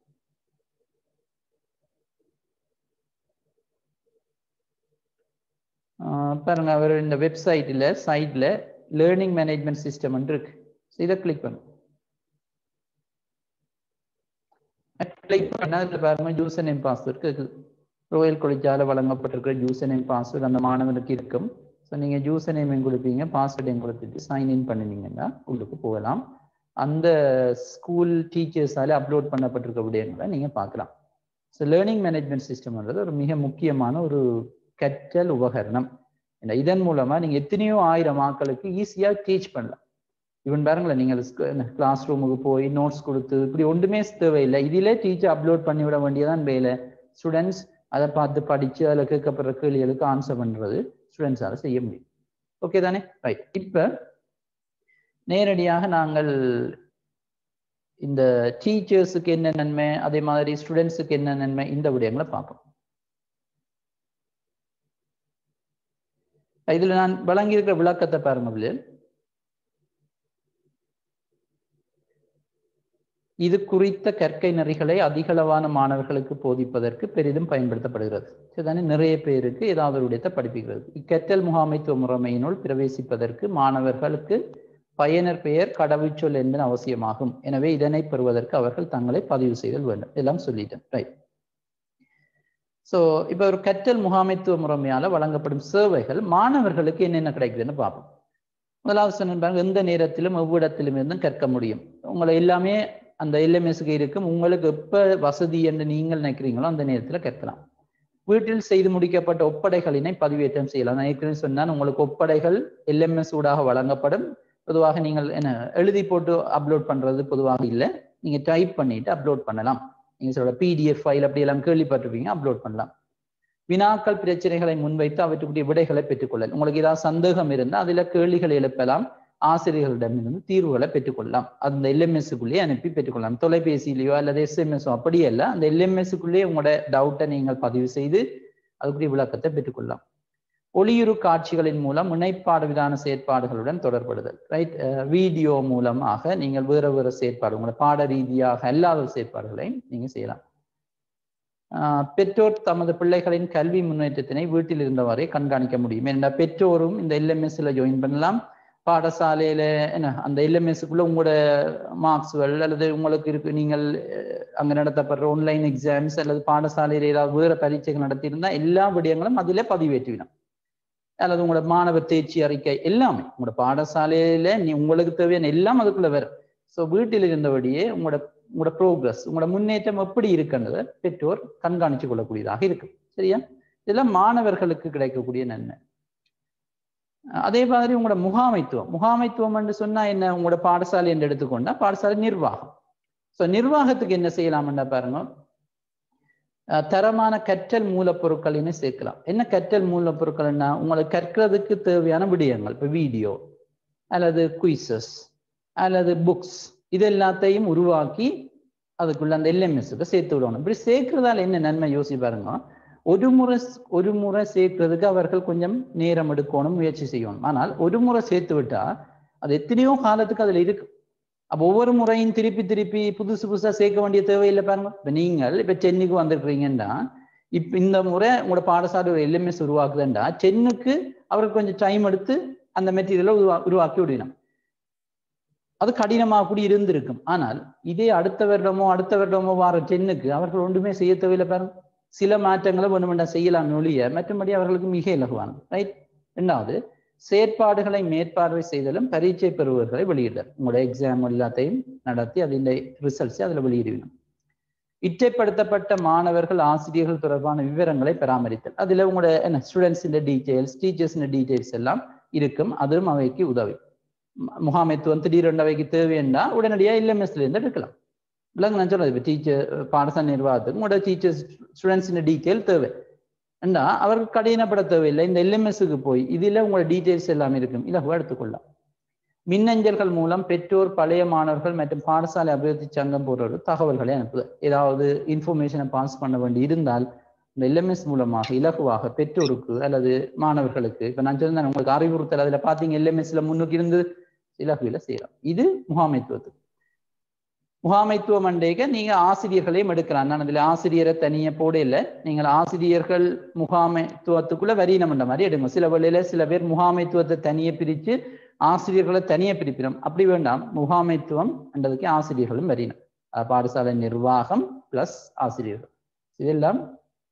பாருங்க அவர் இந்த வெப்சைட்டில் சைட்ல லேர்னிங் மேனேஜ்மெண்ட் சிஸ்டம் இருக்கு ஸோ இதை கிளிக் பண்ணுங்க கிளிக் பண்ணால் இதில் பாருங்க யூசர் நேம் பாஸ்வேர்ட் இருக்குது ரோயல் காலேஜால் வழங்கப்பட்டிருக்கிற யூசர் நேம் பாஸ்வேர்டு அந்த மாணவனுக்கு இருக்கும் ஸோ நீங்கள் யூசர் நேமையும் கொடுப்பீங்க பாஸ்வேர்டையும் கொடுத்துட்டு சைன் இன் பண்ணினீங்கன்னா உள்ளுக்கு போகலாம் அந்த ஸ்கூல் டீச்சர்ஸால அப்லோட் பண்ணப்பட்டிருக்க விடயங்களை நீங்க பார்க்கலாம் ஸோ லேர்னிங் மேனேஜ்மெண்ட் சிஸ்டம்ன்றது ஒரு மிக முக்கியமான ஒரு கற்றல் உபகரணம் இந்த இதன் மூலமா நீங்க எத்தனையோ ஆயிரம் ஆக்களுக்கு ஈஸியா டீச் பண்ணலாம் இவன் பாருங்களேன் நீங்கள் கிளாஸ் ரூமுக்கு போய் நோட்ஸ் கொடுத்து இப்படி ஒன்றுமே தேவையில்லை இதிலே டீச்சர் அப்லோட் பண்ணி விட வேண்டியதான் வேலை ஸ்டூடெண்ட்ஸ் அதை பார்த்து படிச்சு அதில் கேட்கப்படுற கேள்விகளுக்கு ஆன்சர் பண்றது ஸ்டூடெண்ட்ஸால செய்ய முடியும் ஓகே தானே ரைட் இப்ப நேரடியாக நாங்கள் இந்த டீச்சர்ஸுக்கு என்ன நன்மை அதே மாதிரி ஸ்டூடெண்ட்ஸுக்கு என்ன நன்மை இந்த விடயங்களை பார்ப்போம் இதுல நான் வழங்கியிருக்கிற விளக்கத்தை பாருங்க பிள்ளைகள் இது குறித்த கற்கை நெறிகளை அதிகளவான மாணவர்களுக்கு போதிப்பதற்கு பெரிதும் பயன்படுத்தப்படுகிறது இதுதானே நிறைய பேருக்கு ஏதாவது ஒரு விடயத்தை படிப்புகிறது இக்கற்றல் முகாமைத்துவ முறைமையினுள் பிரவேசிப்பதற்கு மாணவர்களுக்கு பயனர் பெயர் கடவுச்சொல் என்பது அவசியமாகும் எனவே இதனை பெறுவதற்கு அவர்கள் தங்களை பதிவு செய்தல் வேண்டும் எல்லாம் சொல்லிட்டேன் ரைட் ஸோ இப்போ ஒரு கற்றல் முகாமைத்துவ முறைமையால வழங்கப்படும் சேவைகள் மாணவர்களுக்கு என்னென்ன கிடைக்குதுன்னு பார்ப்போம் முதலாவது சொன்ன எந்த நேரத்திலும் எவ்விடத்திலும் இருந்தும் கற்க முடியும் உங்களை எல்லாமே அந்த எல்எம்எஸ்க்கு இருக்கும் உங்களுக்கு எப்ப வசதி என்று நீங்கள் நினைக்கிறீங்களோ அந்த நேரத்தில் கற்கலாம் வீட்டில் செய்து முடிக்கப்பட்ட ஒப்படைகளினை பதிவேற்றம் செய்யலாம் நான் ஏற்கனவே சொன்னால் உங்களுக்கு ஒப்படைகள் எல்எம்எஸ் ஊடாக வழங்கப்படும் பொதுவாக நீங்கள் என்ன எழுதி போட்டு அப்லோட் பண்றது பொதுவாக இல்லை நீங்க டைப் பண்ணிட்டு அப்லோட் பண்ணலாம் நீங்க சொல்ற பிடிஎஃப் ஃபைல் அப்படி எல்லாம் கேள்விப்பட்டிருப்பீங்க அப்லோட் பண்ணலாம் வினாக்கள் பிரச்சனைகளை முன்வைத்து அவற்றுக்குரிய விடைகளை பெற்றுக்கொள்ளலாம் உங்களுக்கு ஏதாவது சந்தேகம் இருந்தால் அதுல கேள்விகளை எழுப்பலாம் ஆசிரியர்களிடமிருந்து தீர்வுகளை பெற்றுக்கொள்ளலாம் அந்த எல்எம்எஸ்க்குள்ளேயே அனுப்பி பெற்றுக்கொள்ளலாம் தொலைபேசியிலையோ அல்லது எஸ்எம்எஸோ அப்படியே இல்லை அந்த எல்எம்எஸ்க்குள்ளேயே உங்களோட டவுட்டை நீங்கள் பதிவு செய்து அதுக்குரிய விளக்கத்தை பெற்றுக்கொள்ளலாம் ஒளியுறு காட்சிகளின் மூலம் இணைப்பாடு விதான செயற்பாடுகளுடன் தொடர்படுதல் ரைட் வீடியோ மூலமாக நீங்கள் வேறு வேறு செயற்பாடு உங்களோட பாட ரீதியாக அல்லாத செயற்பாடுகளை நீங்க செய்யலாம் பெற்றோர் தமது பிள்ளைகளின் கல்வி முன்னேற்றத்தினை வீட்டில் இருந்தவரை கண்காணிக்க முடியும் ஏன்னா பெற்றோரும் இந்த எல்எம்எஸ்ல ஜாயின் பண்ணலாம் பாடசாலையில என்ன அந்த எல்எம்எஸ்க்குள்ள உங்களோட மார்க்ஸ்கள் அல்லது உங்களுக்கு இருக்கு நீங்கள் அங்க நடத்தப்படுற ஆன்லைன் எக்ஸாம்ஸ் அல்லது பாடசாலையில ஏதாவது வேற பரீட்சைகள் நடத்தியிருந்தா எல்லா விடயங்களும் அதிலே பதிவேற்றிவிடும் அல்லது உங்களோட மாணவர் தேர்ச்சி அறிக்கை எல்லாமே உங்களோட பாடசாலையில நீ உங்களுக்கு தேவையான எல்லாம் அதுக்குள்ள வரும் ஸோ வீட்டில் இருந்தபடியே உங்களோட உங்களோட ப்ரோக்ரஸ் உங்களோட முன்னேற்றம் எப்படி இருக்குன்றதை பெற்றோர் கண்காணித்து கொள்ளக்கூடியதாக இருக்கும் சரியா இதெல்லாம் மாணவர்களுக்கு கிடைக்கக்கூடிய நன்மை அதே மாதிரி உங்களோட முகாமைத்துவம் முகாமைத்துவம் என்று சொன்னா என்ன உங்களோட பாடசாலை என்று எடுத்துக்கொண்டா பாடசாலை நிர்வாகம் ஸோ நிர்வாகத்துக்கு என்ன செய்யலாம்னா பாருங்க தரமான கற்றல் மூலப்பொருட்களினை சேர்க்கலாம் என்ன கற்றல் மூலப்பொருட்கள்னா உங்களுக்கு கற்கிறதுக்கு தேவையான விடயங்கள் இப்போ வீடியோ அல்லது குயிசஸ் அல்லது புக்ஸ் இது எல்லாத்தையும் உருவாக்கி அதுக்குள்ள அந்த எல்எம்எஸ்க்கு சேர்த்து விடணும் இப்படி சேர்க்கறதால என்ன நன்மை யோசி பாருங்க ஒரு முறை ஒரு முறை சேர்க்கறதுக்கு அவர்கள் கொஞ்சம் நேரம் எடுக்கணும் முயற்சி செய்யணும் ஆனால் ஒரு முறை சேர்த்து விட்டா அது எத்தனையோ காலத்துக்கு அதுல இருக்கு அப்போ ஒவ்வொரு முறையும் திருப்பி திருப்பி புதுசு புதுசா சேர்க்க வேண்டிய தேவையில்லை பாருங்க இப்ப நீங்கள் இப்ப சென்னைக்கு வந்திருக்கிறீங்கன்னா இப்ப இந்த முறை உங்களோட பாடசாலை ஒரு எல்எம்எஸ் உருவாக்குதுண்டா சென்னுக்கு அவருக்கு கொஞ்சம் டைம் எடுத்து அந்த மெட்டீரியலை உருவா உருவாக்கி விடணும் அது கடினமாக கூடி இருந்திருக்கும் ஆனால் இதே அடுத்த வருடமோ அடுத்த வருடமோ வார டென்னுக்கு அவர்கள் ஒன்றுமே செய்ய தேவையில்லை பாருங்க சில மாற்றங்களை ஒன்று செய்யலாம் ஒழிய மற்றபடி அவர்களுக்கு மிக இலகுவானது ரைட் ரெண்டாவது செயற்பாடுகளை மேற்பார்வை செய்தலும் பரீட்சை பெறுவர்களை வெளியிடல் உங்களோட எக்ஸாம் எல்லாத்தையும் நடத்தி அதின் ரிசல்ட்ஸை அதில் வெளியிடுவிடும் இச்சைப்படுத்தப்பட்ட மாணவர்கள் ஆசிரியர்கள் தொடர்பான விவரங்களை பராமரித்தல் அதில் உங்களோட என்ன ஸ்டூடெண்ட்ஸின் டீட்டெயில்ஸ் டீச்சர்ஸின் டீட்டெயில்ஸ் எல்லாம் இருக்கும் அதுவும் அவைக்கு உதவி முகாமைத்துவம் திடீரென்று அவைக்கு தேவைன்னா உடனடியாக எல்எம்எஸ்ல இருந்து எடுக்கலாம் இல்லைங்க நான் சொல்றது இப்போ டீச்சர் பாடசாலை நிர்வாகத்துக்கு உங்களோட டீச்சர்ஸ் ஸ்டூடெண்ட்ஸின் டீட்டெயில் தேவை ஏண்டா அவருக்கு கடினப்பட தேவையில்லை இந்த எல்எம்எஸ்க்கு போய் இதில் உங்களோட டீட்டெயில்ஸ் எல்லாம் இருக்கும் இலகுவாக எடுத்துக்கொள்ளலாம் மின்னஞ்சல்கள் மூலம் பெற்றோர் பழைய மாணவர்கள் மற்றும் பாடசாலை அபிவிருத்தி சங்கம் போன்றவர்கள் தகவல்களை அனுப்புதல் ஏதாவது இன்ஃபர்மேஷனை பாஸ் பண்ண வேண்டி இருந்தால் இந்த எல்எம்எஸ் மூலமாக இலகுவாக பெற்றோருக்கு அல்லது மாணவர்களுக்கு இப்போ நான் சொன்னேன் உங்களுக்கு அறிவுறுத்தல் அதில் பார்த்தீங்க எல்எம்எஸ்ல முன்னுக்கு இருந்து இலகுவில செய்யலாம் இது முகாமைத்துவத்துக்கு முகாமைத்துவம் அண்டேக நீங்க ஆசிரியர்களையும் எடுக்கலாம் நான் அதுல ஆசிரியரை தனியே போட இல்லை நீங்கள் ஆசிரியர்கள் முகாமைத்துவத்துக்குள்ள வரியினம்ன்ற மாதிரி எடுங்க சில வேளையில சில பேர் முகாமைத்துவத்தை தனியே பிரித்து ஆசிரியர்களை தனியே பிரிப்பிடும் அப்படி வேண்டாம் முகாமைத்துவம் என்றதுக்கு ஆசிரியர்களும் வரினம் பாடசாலை நிர்வாகம் பிளஸ் ஆசிரியர்கள் இதெல்லாம்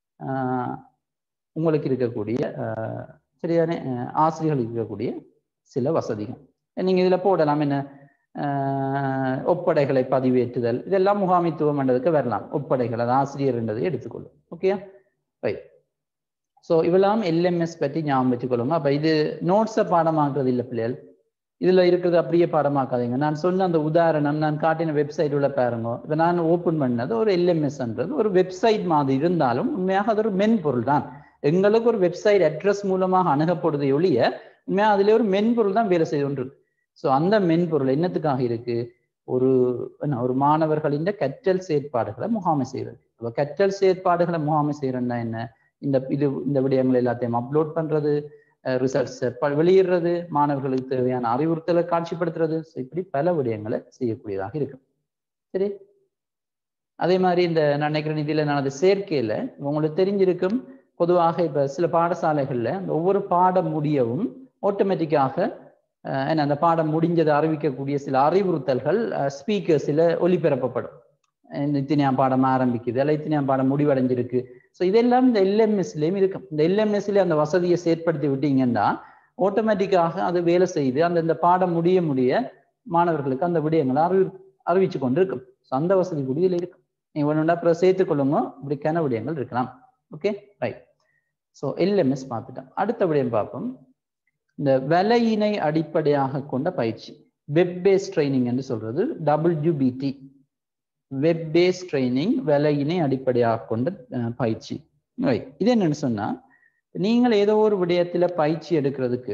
உங்களுக்கு இருக்கக்கூடிய சரியான ஆசிரியர்களுக்கு இருக்கக்கூடிய சில வசதிகள் நீங்க இதுல போடலாம் என்ன ஆஹ் ஒப்படைகளை பதிவேற்றுதல் இதெல்லாம் முகாமித்துவம் என்றதுக்கு வரலாம் ஒப்படைகள் அது ஆசிரியர் என்றதை எடுத்துக்கொள்ளும் ஓகே ரைட் ஸோ இவெல்லாம் எல்எம்எஸ் பற்றி ஞாபகம் வச்சுக்கொள்ளுங்க அப்போ இது நோட்ஸை பாடமாக்குறது இல்லை பிள்ளைகள் இதுல இருக்கிறது அப்படியே பாடமாக்காதீங்க நான் சொன்ன அந்த உதாரணம் நான் காட்டின வெப்சைட் உள்ள பாருங்க இப்போ நான் ஓப்பன் பண்ணது ஒரு எல்எம்எஸ்ன்றது ஒரு வெப்சைட் மாதிரி இருந்தாலும் உண்மையாக அது ஒரு மென்பொருள் தான் எங்களுக்கு ஒரு வெப்சைட் அட்ரஸ் மூலமாக அணுகப்படுவதை ஒழிய உண்மையாக அதிலே ஒரு மென்பொருள் தான் வேலை செய்து கொண்டு ஸோ அந்த மென்பொருள் என்னத்துக்காக இருக்கு ஒரு என்ன ஒரு மாணவர்களின் கற்றல் செயற்பாடுகளை முகாமை செய்யறது இப்போ கற்றல் செயற்பாடுகளை முகாமை செய்யறதுன்னா என்ன இந்த இது இந்த விடயங்கள் எல்லாத்தையும் அப்லோட் பண்றது ரிசல்ட்ஸ் வெளியிடுறது மாணவர்களுக்கு தேவையான அறிவுறுத்தலை காட்சிப்படுத்துறது இப்படி பல விடயங்களை செய்யக்கூடியதாக இருக்கு சரி அதே மாதிரி இந்த நான் நினைக்கிறேன் இதில் நான் அது சேர்க்கையில் உங்களுக்கு தெரிஞ்சிருக்கும் பொதுவாக இப்போ சில பாடசாலைகளில் அந்த ஒவ்வொரு பாடம் முடியவும் ஆட்டோமேட்டிக்காக என்ன அந்த பாடம் முடிஞ்சதை அறிவிக்கக்கூடிய சில அறிவுறுத்தல்கள் ஸ்பீக்கர்ஸில் ஒலிபரப்பப்படும் இத்தனையாம் பாடம் ஆரம்பிக்குது அல்ல இத்தனையாம் பாடம் முடிவடைஞ்சிருக்கு ஸோ இதெல்லாம் இந்த எல்எம்எஸ்லேயும் இருக்கும் இந்த எல்எம்எஸ்ல அந்த வசதியை செயற்படுத்தி விட்டீங்கன்னா ஆட்டோமேட்டிக்காக அது வேலை செய்து அந்த இந்த பாடம் முடிய முடிய மாணவர்களுக்கு அந்த விடயங்களை அறிவி அறிவிச்சு கொண்டு இருக்கும் ஸோ அந்த வசதி கூட இதில் இருக்கும் நீங்கள் ஒன்று அப்புறம் சேர்த்துக்கொள்ளுங்க இப்படிக்கான விடயங்கள் இருக்கலாம் ஓகே ரைட் ஸோ எல்எம்எஸ் பார்த்துட்டோம் அடுத்த விடயம் பார்ப்போம் இந்த விலையினை அடிப்படையாக கொண்ட பயிற்சி வெப் பேஸ் ட்ரைனிங் என்று சொல்றது டபிள்யூபிடி வெப் பேஸ் ட்ரைனிங் விலையினை அடிப்படையாக கொண்ட பயிற்சி இது என்னன்னு சொன்னா நீங்கள் ஏதோ ஒரு விடயத்துல பயிற்சி எடுக்கிறதுக்கு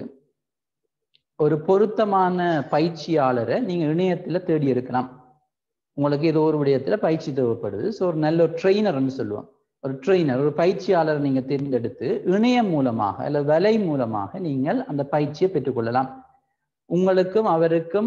ஒரு பொருத்தமான பயிற்சியாளரை நீங்க இணையத்துல தேடி எடுக்கலாம் உங்களுக்கு ஏதோ ஒரு விடயத்துல பயிற்சி தேவைப்படுது ஸோ ஒரு நல்ல ஒரு ட்ரெயினர்னு சொல்லுவோம் ஒரு ட்ரெயினர் ஒரு பயிற்சியாளரை நீங்க தேர்ந்தெடுத்து இணையம் மூலமாக அல்லது விலை மூலமாக நீங்கள் அந்த பயிற்சியை பெற்றுக்கொள்ளலாம் உங்களுக்கும் அவருக்கும்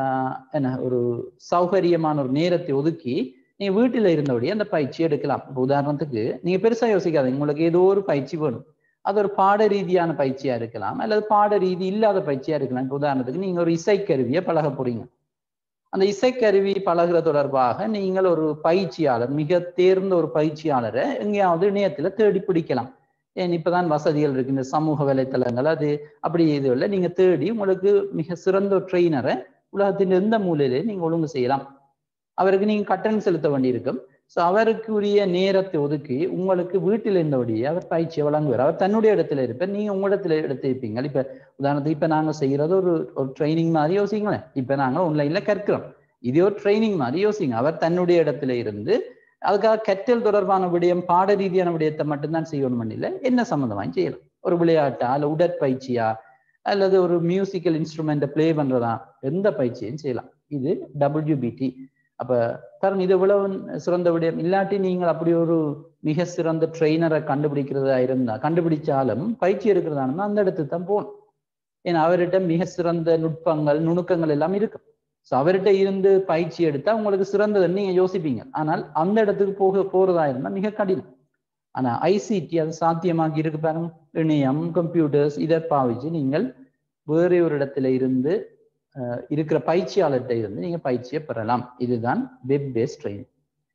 என்ன ஒரு சௌகரியமான ஒரு நேரத்தை ஒதுக்கி நீங்க வீட்டில் இருந்தபடியே அந்த பயிற்சி எடுக்கலாம் இப்போ உதாரணத்துக்கு நீங்க பெருசா யோசிக்காதீங்க உங்களுக்கு ஏதோ ஒரு பயிற்சி வேணும் அது ஒரு பாட ரீதியான பயிற்சியா இருக்கலாம் அல்லது பாட ரீதி இல்லாத பயிற்சியா இருக்கலாம் இப்போ உதாரணத்துக்கு நீங்க ஒரு இசைக்கருவியை பழக போறீங்க அந்த இசைக்கருவி பழகுற தொடர்பாக நீங்கள் ஒரு பயிற்சியாளர் மிக தேர்ந்த ஒரு பயிற்சியாளரை எங்கேயாவது இணையத்துல தேடி பிடிக்கலாம் ஏன் இப்பதான் வசதிகள் இருக்கு இந்த சமூக வலைத்தளங்கள் அது அப்படி இது இல்லை நீங்க தேடி உங்களுக்கு மிக சிறந்த ஒரு ட்ரெயினரை உலகத்தின் எந்த மூலையிலே நீங்க ஒழுங்கு செய்யலாம் அவருக்கு நீங்க கட்டணம் செலுத்த வேண்டியிருக்கும் ஸோ அவருக்குரிய நேரத்தை ஒதுக்கி உங்களுக்கு வீட்டில் இருந்தபடியே அவர் பயிற்சியை வழங்குவார் அவர் தன்னுடைய இடத்துல இருப்பார் நீங்க உங்க இடத்துல எடுத்து இருப்பீங்க இப்ப உதாரணத்துக்கு இப்ப நாங்க செய்யறது ஒரு ஒரு ட்ரைனிங் மாதிரி யோசிங்களேன் இப்ப நாங்க ஆன்லைன்ல கற்கிறோம் இதே ஒரு ட்ரைனிங் மாதிரி யோசிங்க அவர் தன்னுடைய இடத்துல இருந்து அதுக்காக கற்றல் தொடர்பான விடயம் பாட ரீதியான விடயத்தை மட்டும்தான் செய்யணும் இல்லை என்ன சம்மந்தமாக செய்யலாம் ஒரு விளையாட்டா அல்ல உடற்பயிற்சியா அல்லது ஒரு மியூசிக்கல் இன்ஸ்ட்ருமெண்ட்டை பிளே பண்றதா எந்த பயிற்சியும் செய்யலாம் இது டபிள்யூபிடி அப்ப காரணம் இது இவ்வளவு சிறந்த விடயம் இல்லாட்டி நீங்கள் அப்படி ஒரு மிக சிறந்த ட்ரெயினரை கண்டுபிடிக்கிறதா இருந்தா கண்டுபிடிச்சாலும் பயிற்சி எடுக்கிறதா இருந்தா அந்த இடத்துக்கு தான் போகணும் ஏன்னா அவர்கிட்ட மிக சிறந்த நுட்பங்கள் நுணுக்கங்கள் எல்லாம் இருக்கு ஸோ அவர்கிட்ட இருந்து பயிற்சி எடுத்தா உங்களுக்கு சிறந்ததுன்னு நீங்க யோசிப்பீங்க ஆனால் அந்த இடத்துக்கு போக போறதா இருந்தா மிக கடினம் ஆனா ஐசிடி அது சாத்தியமாக்கி இருக்கு பாருங்க இணையம் கம்ப்யூட்டர்ஸ் இதை பாவிச்சு நீங்கள் வேறு ஒரு இடத்துல இருந்து இருக்கிற பயிற்சியாளர்கிட்ட இருந்து நீங்க பயிற்சியை பெறலாம் இதுதான் வெப் பேஸ் ட்ரைனிங்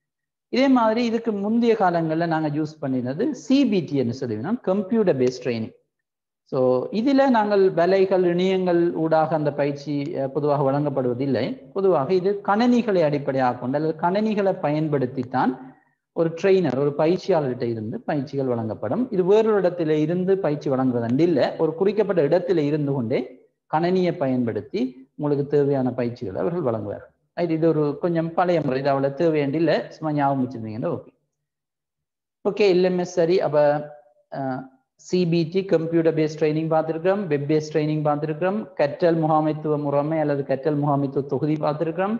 இதே மாதிரி இதுக்கு முந்தைய காலங்களில் நாங்கள் யூஸ் பண்ணினது சிபிடின்னு சொல்லுவோம் கம்ப்யூட்டர் பேஸ் ட்ரைனிங் ஸோ இதில் நாங்கள் விலைகள் இணையங்கள் ஊடாக அந்த பயிற்சி பொதுவாக வழங்கப்படுவதில்லை பொதுவாக இது கணனிகளை அடிப்படையாக கொண்டு அல்லது கணனிகளை பயன்படுத்தித்தான் ஒரு ட்ரெயினர் ஒரு பயிற்சியாளர்கிட்ட இருந்து பயிற்சிகள் வழங்கப்படும் இது வேறொரு இடத்துல இருந்து பயிற்சி வழங்குவதண்டு இல்லை ஒரு குறிக்கப்பட்ட இடத்துல இருந்து கொண்டே கணனியை பயன்படுத்தி உங்களுக்கு தேவையான பயிற்சிகளை அவர்கள் வழங்குவார் இது இது ஒரு கொஞ்சம் பழைய முறை இது அவ்வளோ தேவையாண்டி இல்லை சும்மா ஞாபகம் வச்சிருந்தீங்கன்னா ஓகே ஓகே எல்எம்எஸ் சரி அப்போ சிபிடி கம்ப்யூட்டர் பேஸ்ட் ட்ரைனிங் பார்த்துருக்கிறோம் வெப் பேஸ்ட் ட்ரைனிங் பார்த்துருக்கிறோம் கற்றல் முகாமைத்துவ முறைமை அல்லது கற்றல் முகாமைத்துவ தொகுதி பார்த்துருக்கிறோம்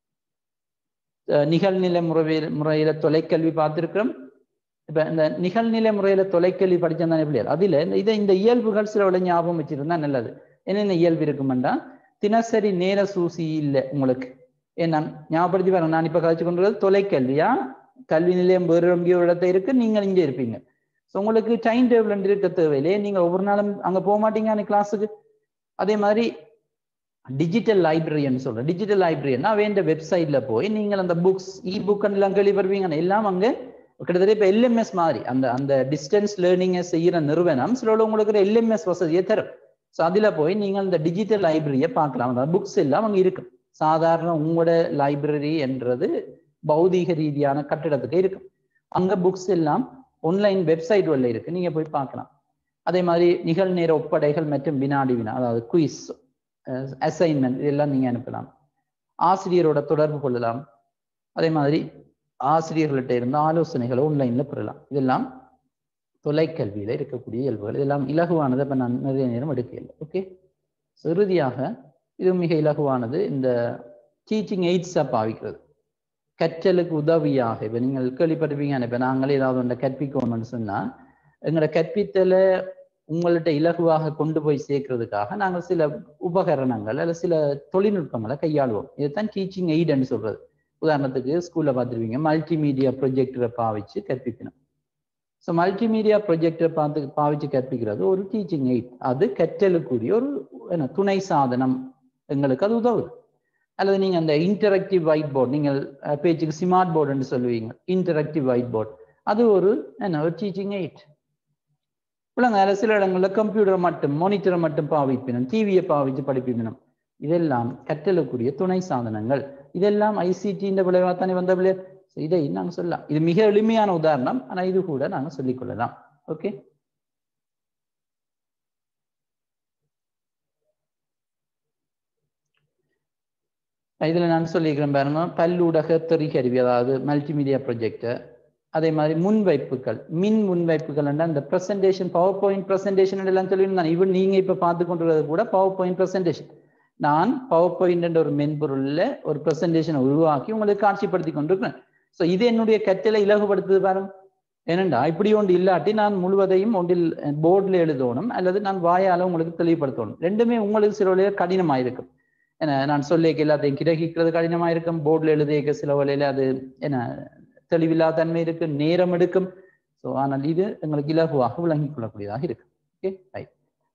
நிகழ்நிலை முறையில் முறையில தொலைக்கல்வி பார்த்துருக்கிறோம் இப்ப இந்த நிகழ்நிலை முறையில தொலைக்கல்வி படிச்சா எப்படி அதுல இந்த இதை இந்த இயல்புகள் சில விட ஞாபகம் வச்சிருந்தா நல்லது என்னென்ன இயல்பு இருக்குமெண்டா தினசரி நேர சூசி இல்லை உங்களுக்கு ஏன் நான் ஞாபகப்படுத்தி வரேன் நான் இப்ப கழிச்சு கொண்டு தொலைக்கல்வியா கல்வி நிலையம் வேறு எங்கேயோ இடத்த இருக்கு நீங்கள் இங்கே இருப்பீங்க ஸோ உங்களுக்கு டைம் டேபிள் இருக்க தேவையில்லையே நீங்க ஒவ்வொரு நாளும் அங்க போக மாட்டீங்க அந்த கிளாஸுக்கு அதே மாதிரி டிஜிட்டல் லைப்ரரின்னு சொல்றேன் டிஜிட்டல் லைப்ரரின்னா வேண்ட வெப்சைட்ல போய் நீங்கள் அந்த புக்ஸ் இ புக் எல்லாம் கேள்விப்படுவீங்க எல்லாம் அங்க கிட்டத்தட்ட இப்போ எல்எம்எஸ் மாதிரி அந்த அந்த டிஸ்டன்ஸ் லேர்னிங்கை செய்யற நிறுவனம் சில உங்களுக்கு எல்எம்எஸ் வசதியை தரும் ஸோ அதில் போய் நீங்கள் இந்த டிஜிட்டல் லைப்ரரியை பார்க்கலாம் அந்த புக்ஸ் எல்லாம் அங்கே இருக்கு சாதாரண உங்களோட லைப்ரரி என்றது பௌதீக ரீதியான கட்டிடத்துக்கு இருக்கும் அங்க புக்ஸ் எல்லாம் ஆன்லைன் வெப்சைட் உள்ள இருக்கு நீங்க போய் பார்க்கலாம் அதே மாதிரி நிகழ்நேர ஒப்படைகள் மற்றும் வினாடி வினா அதாவது குயிஸ் அசைன்மெண்ட் இதெல்லாம் நீங்க அனுப்பலாம் ஆசிரியரோட தொடர்பு கொள்ளலாம் அதே மாதிரி ஆசிரியர்கள்ட்ட இருந்து ஆலோசனைகளை ஆன்லைன்ல பெறலாம் இதெல்லாம் தொலைக்கல்வியில இருக்கக்கூடிய இயல்புகள் இதெல்லாம் இலகுவானது இப்ப நான் நிறைய நேரம் எடுக்கல ஓகே இறுதியாக இது மிக இலகுவானது இந்த டீச்சிங் எய்ட்ஸா பாவிக்கிறது கற்றலுக்கு உதவியாக இப்ப நீங்கள் கேள்விப்பட்டிருப்பீங்க இப்ப நாங்களே ஏதாவது ஒன்றை கற்பிக்கணும்னு சொன்னா எங்களோட கற்பித்தலை உங்கள்கிட்ட இலகுவாக கொண்டு போய் சேர்க்கறதுக்காக நாங்கள் சில உபகரணங்கள் அல்ல சில தொழில்நுட்பங்களை கையாளுவோம் இதுதான் டீச்சிங் எய்டுன்னு சொல்றது உதாரணத்துக்கு ஸ்கூல்ல பார்த்துருவீங்க மல்டிமீடியா ப்ரொஜெக்டரை பாவிச்சு கற்பிக்கணும் ஸோ மல்டிமீடியா ப்ரொஜெக்டரை பார்த்து பாவிச்சு கற்பிக்கிறது ஒரு டீச்சிங் எய்ட் அது கற்றலுக்குரிய ஒரு என்ன துணை சாதனம் எங்களுக்கு அது உதவுது அல்லது நீங்க அந்த இன்டராக்டிவ் ஒயிட் போர்டு நீங்கள் பேச்சுக்கு ஸ்மார்ட் போர்டுன்னு சொல்லுவீங்க இன்டராக்டிவ் ஒயிட் போர்டு அது ஒரு என்ன ஒரு டீச்சிங் எய்ட் பிள்ளைங்க சில இடங்கள்ல கம்ப்யூட்டரை மட்டும் மானிட்டரை மட்டும் பாவிப்பினும் டிவியை பாவிச்சு படிப்பினும் இதெல்லாம் கற்றலுக்குரிய துணை சாதனங்கள் இதெல்லாம் ஐசிடின்ற விளைவாக தானே வந்த பிள்ளையர் இதை நாங்க சொல்லலாம் இது மிக எளிமையான உதாரணம் ஆனா இது கூட நாங்க சொல்லிக் கொள்ளலாம் ஓகே இதுல நான் சொல்லியிருக்கிறேன் பாருங்க பல்லூடக தெரிகருவி அதாவது மல்டிமீடியா ப்ரொஜெக்டர் அதே மாதிரி முன்வைப்புகள் மின் முன்வைப்புகள் அந்த பிரசன்டேஷன் பவர் பாயிண்ட் பிரசன்டேஷன் எல்லாம் சொல்லியிருந்தேன் ஈவன் நீங்க இப்ப பார்த்து கொண்டிருக்கிறது கூட பவர் பாயிண்ட் பிரசன்டேஷன் நான் பவர் பாயிண்ட் என்ற ஒரு மென்பொருள்ல ஒரு பிரசன்டேஷனை உருவாக்கி உங்களுக்கு காட்சிப்படுத்தி கொண்டிருக்கிறேன் ஸோ இது என்னுடைய கற்றலை இலகுபடுத்துது பாருங்க ஏனண்டா இப்படி ஒன்று இல்லாட்டி நான் முழுவதையும் ஒன்றில் போர்டில் எழுதணும் அல்லது நான் வாயால உங்களுக்கு தெளிவுபடுத்தணும் ரெண்டுமே உங்களுக்கு சில வழியில் கடினமாக இருக்கும் ஏன்னா நான் சொல்லிக்க எல்லாத்தையும் கிரகிக்கிறது கடினமாக இருக்கும் போர்டில் எழுதிய சில வழியில அது என்ன தெளிவில்லா தன்மை இருக்கு நேரம் எடுக்கும் ஸோ ஆனால் இது எங்களுக்கு இலகுவாக விளங்கிக் கொள்ளக்கூடியதாக இருக்கு ஓகே ரைட்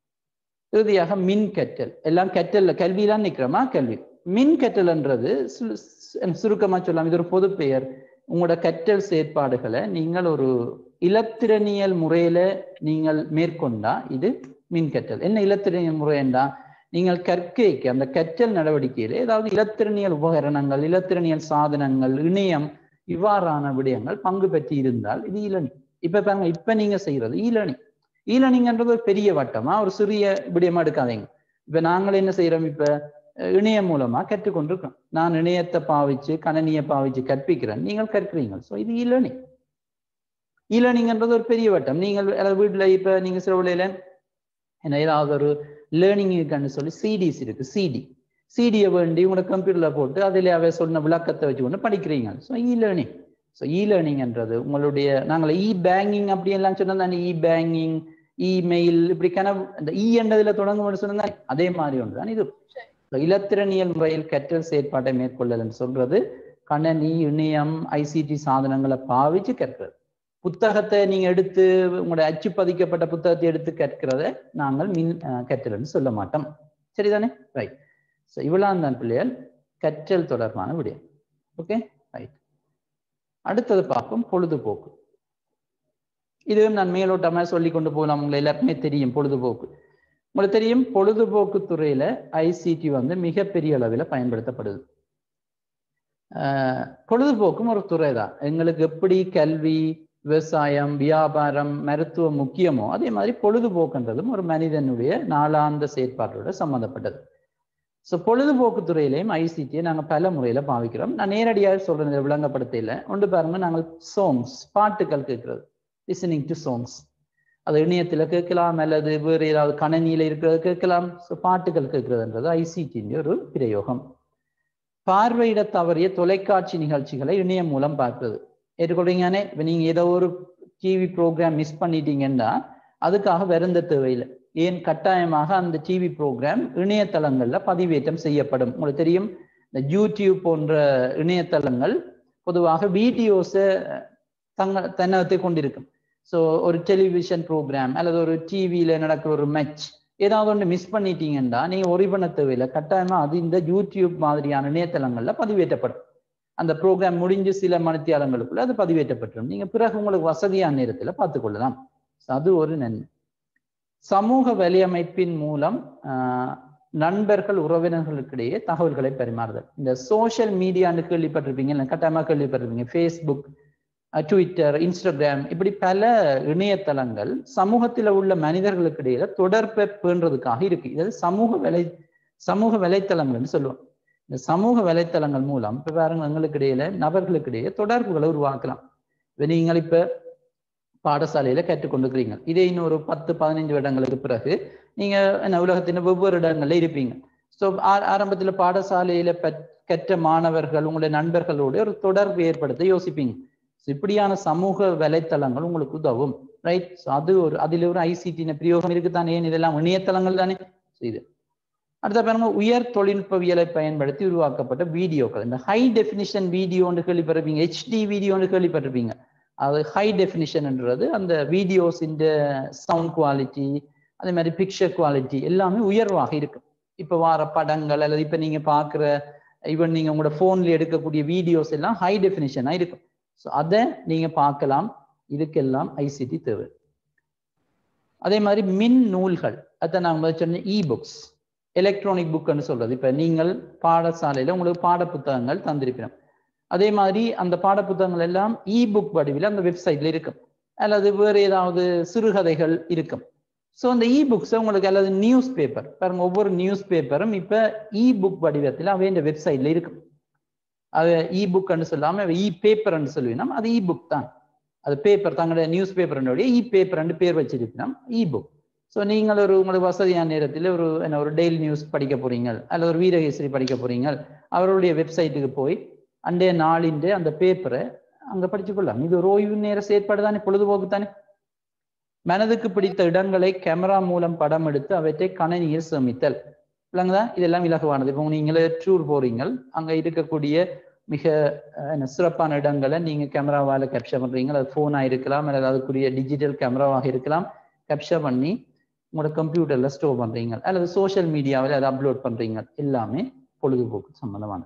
இறுதியாக மின் கற்றல் எல்லாம் கற்றல் கல்வியெல்லாம் நிற்கிறோமா கல்வி மின் கற்றல்ன்றது சுருக்கமா சொல்லலாம் இது ஒரு பொது பெயர் உங்களோட கற்றல் செயற்பாடுகளை நீங்கள் ஒரு இலத்திரனியல் முறையில நீங்கள் மேற்கொண்டா இது மின் கற்றல் என்ன இலத்திரனியல் முறை என்றா நீங்கள் கற்கைக்கு அந்த கற்றல் நடவடிக்கையில ஏதாவது இலத்திரனியல் உபகரணங்கள் இலத்திரனியல் சாதனங்கள் இணையம் இவ்வாறான விடயங்கள் பங்கு பெற்று இருந்தால் இது இளநி இப்ப பாருங்க இப்ப நீங்க செய்யறது ஈலர்னிங் ஈலர்னிங்ன்றது ஒரு பெரிய வட்டமா ஒரு சிறிய விடயமா எடுக்காதீங்க இப்ப நாங்கள் என்ன செய்யறோம் இப்ப இணையம் மூலமா கற்றுக்கொண்டிருக்கோம் நான் இணையத்தை பாவிச்சு கணனியை பாவிச்சு கற்பிக்கிறேன் நீங்கள் கற்கிறீங்க ஸோ இது இளர்னிங் இளர்னிங்ன்றது ஒரு பெரிய வட்டம் நீங்கள் வீட்டுல இப்ப நீங்க சில வேளையில என்ன ஏதாவது ஒரு லேர்னிங் இருக்குன்னு சொல்லி சிடிஸ் இருக்கு சிடி சிடியை வேண்டி உங்களோட கம்ப்யூட்டர்ல போட்டு அதில் அவை சொன்ன விளக்கத்தை வச்சு கொண்டு படிக்கிறீங்க so e learning so e லேர்னிங்ன்றது உங்களுடைய நாங்கள் இ பேங்கிங் அப்படி எல்லாம் சொன்னா இ பேங்கிங் இமெயில் இப்படி கனவு இந்த இ என்றதுல தொடங்கும் சொன்னா அதே மாதிரி ஒன்று தான் இது இலத்திரனியல் முறையில் கற்றல் செயற்பாட்டை மேற்கொள்ளல் சொல்றது கணனி இணையம் ஐசிடி சாதனங்களை பாவிச்சு கற்கிறது புத்தகத்தை நீங்க எடுத்து உங்களோட அச்சு பதிக்கப்பட்ட புத்தகத்தை எடுத்து கற்கிறத நாங்கள் மின் கற்றல்னு சொல்ல மாட்டோம் சரிதானே ரைட் ஸோ இவ்வளவு தான் பிள்ளைகள் கற்றல் தொடர்பான விடயம் ஓகே ரைட் அடுத்தது பார்ப்போம் பொழுதுபோக்கு இதுவும் நான் மேலோட்டமாக சொல்லி கொண்டு போகலாம் உங்களை எல்லாருக்குமே தெரியும் பொழுதுபோக்கு உங்களுக்கு தெரியும் பொழுதுபோக்கு துறையில ஐசிடி வந்து மிகப்பெரிய அளவில் பயன்படுத்தப்படுது பொழுதுபோக்கும் ஒரு துறை தான் எங்களுக்கு எப்படி கல்வி விவசாயம் வியாபாரம் மருத்துவம் முக்கியமோ அதே மாதிரி பொழுதுபோக்குன்றதும் ஒரு மனிதனுடைய நாளாந்த செயற்பாட்டோட சம்மந்தப்பட்டது ஸோ பொழுதுபோக்கு துறையிலையும் ஐசிடியை நாங்கள் பல முறையில் பாவிக்கிறோம் நான் நேரடியாக சொல்றேன் விளங்கப்படுத்தையில் ஒன்று பாருங்க நாங்கள் சாங்ஸ் பாட்டுகள் கேட்கறது லிசனிங் டு சாங்ஸ் அது இணையத்தில் கேட்கலாம் அல்லது வேறு ஏதாவது கணனியில் இருக்கிறது கேட்கலாம் ஸோ பாட்டுகள் கேட்கறதுன்றது ஐசிடியின் ஒரு பிரயோகம் பார்வையிட தவறிய தொலைக்காட்சி நிகழ்ச்சிகளை இணையம் மூலம் பார்க்கிறது ஏற்றுக்கொள்றீங்கன்னே இப்போ நீங்கள் ஏதோ ஒரு டிவி ப்ரோக்ராம் மிஸ் பண்ணிட்டீங்கன்னா அதுக்காக வருந்த தேவையில்லை ஏன் கட்டாயமாக அந்த டிவி ப்ரோக்ராம் இணையதளங்கள்ல பதிவேற்றம் செய்யப்படும் உங்களுக்கு தெரியும் இந்த யூடியூப் போன்ற இணையதளங்கள் பொதுவாக வீடியோஸை தங்க தன்னகத்தை கொண்டிருக்கும் ஸோ ஒரு டெலிவிஷன் ப்ரோக்ராம் அல்லது ஒரு டிவியில நடக்கிற ஒரு மேட்ச் ஏதாவது ஒன்று மிஸ் பண்ணிட்டீங்கன்னா நீங்க ஒரி பண்ண தேவையில்லை கட்டாயமா அது இந்த யூடியூப் மாதிரியான இணையதளங்கள்ல பதிவேற்றப்படும் அந்த ப்ரோக்ராம் முடிஞ்சு சில மணித்தியாலங்களுக்குள்ள அது பதிவேற்றப்பட்டுரும் நீங்க பிறகு உங்களுக்கு வசதியான நேரத்தில் பார்த்துக்கொள்ளலாம் அது ஒரு நன்மை சமூக வலையமைப்பின் மூலம் நண்பர்கள் உறவினர்களுக்கிடையே தகவல்களை பரிமாறுதல் இந்த சோஷியல் மீடியான்னு கேள்விப்பட்டிருப்பீங்க இல்லை கட்டாயமாக கேள்விப்பட்டிருப்பீங்க ஃபேஸ்புக் ட்விட்டர் இன்ஸ்டாகிராம் இப்படி பல இணையதளங்கள் சமூகத்தில் உள்ள மனிதர்களுக்கு இடையில தொடர்பை பேணுறதுக்காக இருக்கு இது சமூக வலை சமூக வலைத்தளங்கள்னு சொல்லுவோம் இந்த சமூக வலைத்தளங்கள் மூலம் இப்ப பாருங்க எங்களுக்கு இடையில நபர்களுக்கு இடையே தொடர்புகளை உருவாக்கலாம் இப்ப நீங்கள் இப்ப பாடசாலையில கற்றுக்கொண்டிருக்கிறீங்க இதே இன்னொரு பத்து பதினைஞ்சு வருடங்களுக்கு பிறகு நீங்க என்ன உலகத்தின் வெவ்வேறு இடங்கள்ல இருப்பீங்க ஸோ ஆரம்பத்துல பாடசாலையில கற்ற மாணவர்கள் உங்களுடைய நண்பர்களோட ஒரு தொடர்பு ஏற்படுத்த யோசிப்பீங்க இப்படியான சமூக வலைத்தளங்கள் உங்களுக்கு உதவும் ரைட் அது ஒரு அதுல ஒரு ஐசிடி பிரயோகம் இருக்குதானே ஏன் இதெல்லாம் இணையதளங்கள் தானே இது அடுத்த பாருங்க உயர் தொழில்நுட்பவியலை பயன்படுத்தி உருவாக்கப்பட்ட வீடியோக்கள் இந்த ஹை டெபினிஷன் வீடியோன்னு கேள்விப்பட்டிருப்பீங்க ஹெச்டி வீடியோன்னு கேள்விப்பட்டிருப்பீங்க அது ஹை டெஃபினிஷன்ன்றது அந்த வீடியோஸ் இந்த சவுண்ட் குவாலிட்டி அதே மாதிரி பிக்சர் குவாலிட்டி எல்லாமே உயர்வாக இருக்கு இப்போ வார படங்கள் அல்லது இப்போ நீங்க பார்க்குற ஈவன் நீங்க உங்களோட ஃபோன்ல எடுக்கக்கூடிய வீடியோஸ் எல்லாம் ஹை டெஃபினிஷனாக இருக்கும் ஸோ அதை நீங்க பார்க்கலாம் இதுக்கெல்லாம் ஐசிடி தேவை அதே மாதிரி மின் நூல்கள் அதை நாங்கள் சொன்ன இ புக்ஸ் எலக்ட்ரானிக் புக்னு சொல்றது இப்போ நீங்கள் பாடசாலையில் உங்களுக்கு பாட புத்தகங்கள் தந்திருக்கிறோம் அதே மாதிரி அந்த பாட புத்தகங்கள் எல்லாம் இ புக் வடிவில் அந்த வெப்சைட்ல இருக்கும் அல்லது வேறு ஏதாவது சிறுகதைகள் இருக்கும் ஸோ அந்த இ புக்ஸை உங்களுக்கு அல்லது நியூஸ் பேப்பர் பாருங்க ஒவ்வொரு நியூஸ் பேப்பரும் இப்போ இ புக் வடிவத்தில் அவை இந்த வெப்சைட்ல இருக்கும் அது இ புக்னு சொல்லாம இ பேப்பர்னு சொல்லுவீங்கன்னா அது இ புக் தான் அது பேப்பர் தங்களுடைய நியூஸ் பேப்பர்னுடைய இ பேப்பர்னு பேர் வச்சிருக்கணும் இ புக் ஸோ நீங்கள் ஒரு உங்களுக்கு வசதியான நேரத்தில் ஒரு என்ன ஒரு டெய்லி நியூஸ் படிக்க போறீங்க அல்லது ஒரு வீரகேசரி படிக்க போறீங்க அவருடைய வெப்சைட்டுக்கு போய் அன்றைய நாளின் அந்த பேப்பரை அங்க படிச்சு கொள்ளலாம் இது ஒரு ஓய்வு நேர செயற்பாடு தானே பொழுதுபோக்கு தானே மனதுக்கு பிடித்த இடங்களை கேமரா மூலம் படம் எடுத்து அவற்றை கணனியில் சேமித்தல் இல்லைங்களா இதெல்லாம் இலகுவானது இப்போ நீங்களே டூர் போறீங்க அங்க இருக்கக்கூடிய மிக என்ன சிறப்பான இடங்களை நீங்க கேமராவால கேப்சர் பண்றீங்க அது போனா இருக்கலாம் அல்லது அதுக்குரிய டிஜிட்டல் கேமராவாக இருக்கலாம் கேப்சர் பண்ணி உங்களோட கம்ப்யூட்டர்ல ஸ்டோர் பண்றீங்க அல்லது சோஷியல் மீடியாவில் அதை அப்லோட் பண்றீங்க எல்லாமே பொழுதுபோக்கு சம்பந்தமானது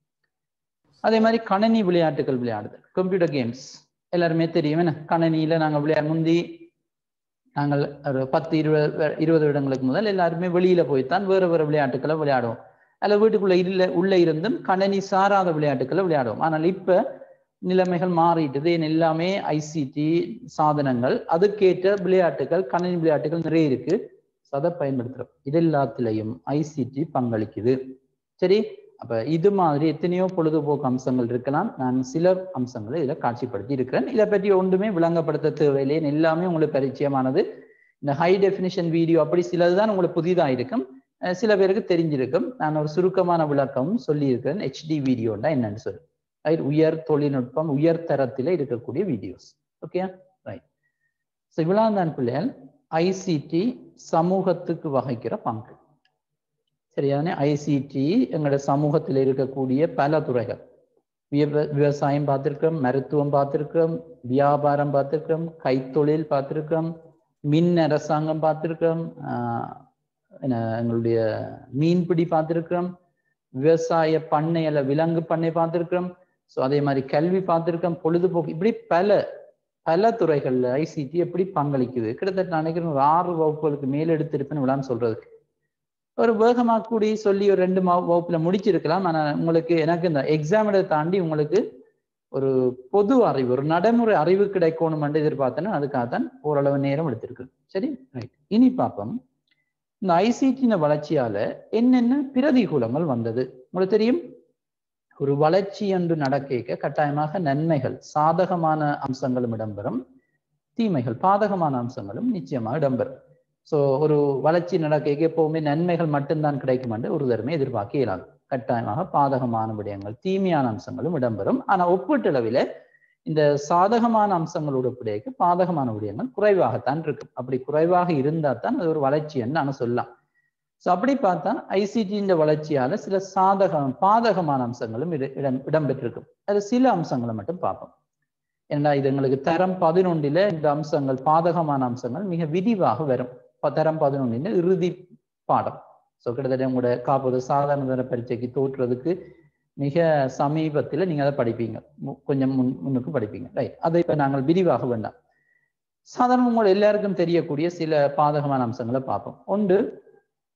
அதே மாதிரி கணனி விளையாட்டுகள் விளையாடுதல் கம்ப்யூட்டர் கேம்ஸ் எல்லாருமே தெரியும் என்ன கணனியில நாங்க விளையாட முந்தி நாங்கள் ஒரு பத்து இருபது இருபது இடங்களுக்கு முதல் எல்லாருமே வெளியில போய்த்தான் வேறு வேறு விளையாட்டுக்களை விளையாடுவோம் அல்ல வீட்டுக்குள்ள இல்ல உள்ள இருந்தும் கணனி சாராத விளையாட்டுக்களை விளையாடுவோம் ஆனால் இப்ப நிலைமைகள் மாறிட்டுது எல்லாமே ஐசிடி சாதனங்கள் அதுக்கேற்ற விளையாட்டுகள் கணனி விளையாட்டுகள் நிறைய இருக்கு அதை பயன்படுத்துறோம் இது எல்லாத்திலையும் ஐசிடி பங்களிக்குது சரி அப்ப இது மாதிரி எத்தனையோ பொழுதுபோக்கு அம்சங்கள் இருக்கலாம் நான் சில அம்சங்களை இதுல காட்சிப்படுத்தி இருக்கிறேன் இதை பற்றி ஒன்றுமே விளங்கப்படுத்த தேவையில்லையே எல்லாமே உங்களுக்கு பரிச்சயமானது இந்த ஹை டெஃபினிஷன் வீடியோ அப்படி சிலதுதான் உங்களுக்கு புதிதாக இருக்கும் சில பேருக்கு தெரிஞ்சிருக்கும் நான் ஒரு சுருக்கமான விளக்கமும் சொல்லியிருக்கிறேன் ஹெச்டி வீடியோன்னா என்னன்னு சொல்லி ரைட் உயர் தொழில்நுட்பம் உயர் தரத்தில் இருக்கக்கூடிய வீடியோஸ் ஓகே ரைட் ஸோ இவ்வளவு தான் பிள்ளைகள் ஐசிடி சமூகத்துக்கு வகைக்கிற பங்கு சரியான ஐசிடி எங்களோட சமூகத்தில் இருக்கக்கூடிய பல துறைகள் விவசாயம் பார்த்துருக்கோம் மருத்துவம் பார்த்துருக்கோம் வியாபாரம் பார்த்துருக்கோம் கைத்தொழில் பார்த்துருக்கோம் மின் அரசாங்கம் பார்த்துருக்கோம் என்ன எங்களுடைய மீன்பிடி பார்த்துருக்கோம் விவசாய பண்ணை அல்ல விலங்கு பண்ணை பார்த்துருக்கோம் ஸோ அதே மாதிரி கல்வி பார்த்துருக்கோம் பொழுதுபோக்கு இப்படி பல பல துறைகள்ல ஐசிடி எப்படி பங்களிக்குது கிட்டத்தட்ட நினைக்கிறேன் ஒரு ஆறு வகுப்புகளுக்கு மேல் எடுத்திருப்பேன்னு விழான்னு சொல்றதுக்கு ஒரு வேகமா கூடி சொல்லி ஒரு ரெண்டு வகுப்புல முடிச்சிருக்கலாம் ஆனா உங்களுக்கு எனக்கு இந்த எக்ஸாமிட தாண்டி உங்களுக்கு ஒரு பொது அறிவு ஒரு நடைமுறை அறிவு கிடைக்கணும் எதிர்பார்த்தேன்னா அதுக்காகத்தான் ஓரளவு நேரம் எடுத்திருக்கு சரி ரைட் இனி பார்ப்போம் இந்த ஐசிடின வளர்ச்சியால என்னென்ன பிரதிகூலங்கள் வந்தது உங்களுக்கு தெரியும் ஒரு வளர்ச்சி என்று நடக்க கட்டாயமாக நன்மைகள் சாதகமான அம்சங்களும் இடம்பெறும் தீமைகள் பாதகமான அம்சங்களும் நிச்சயமாக இடம்பெறும் ஸோ ஒரு வளர்ச்சி நடக்க எப்பவுமே நன்மைகள் மட்டும்தான் கிடைக்கும் என்று ஒரு தருமே எதிர்பார்க்க இயலாது கட்டாயமாக பாதகமான விடயங்கள் தீமையான அம்சங்களும் இடம்பெறும் ஆனா ஒப்பீட்டளவில் இந்த சாதகமான அம்சங்களோட பிடிக்க பாதகமான விடயங்கள் குறைவாகத்தான் இருக்கும் அப்படி குறைவாக இருந்தா தான் அது ஒரு வளர்ச்சி என்று நான் சொல்லலாம் ஸோ அப்படி பார்த்தா ஐசிடியின் வளர்ச்சியால சில சாதகம் பாதகமான அம்சங்களும் இடம் இடம்பெற்றிருக்கும் அது சில அம்சங்களை மட்டும் பார்ப்போம் ஏன்னா இது எங்களுக்கு தரம் பதினொன்றில இந்த அம்சங்கள் பாதகமான அம்சங்கள் மிக விரிவாக வரும் தரம் பதினொன்றில் இறுதி பாடம் ஸோ கிட்டத்தட்ட உங்களோட காப்பது சாதாரண தர பரீட்சைக்கு தோற்றுறதுக்கு மிக சமீபத்தில் நீங்க அதை படிப்பீங்க கொஞ்சம் முன் முன்னுக்கு படிப்பீங்க ரைட் அதை இப்ப நாங்கள் விரிவாக வேண்டாம் சாதாரண உங்களோட எல்லாருக்கும் தெரியக்கூடிய சில பாதகமான அம்சங்களை பார்ப்போம் ஒன்று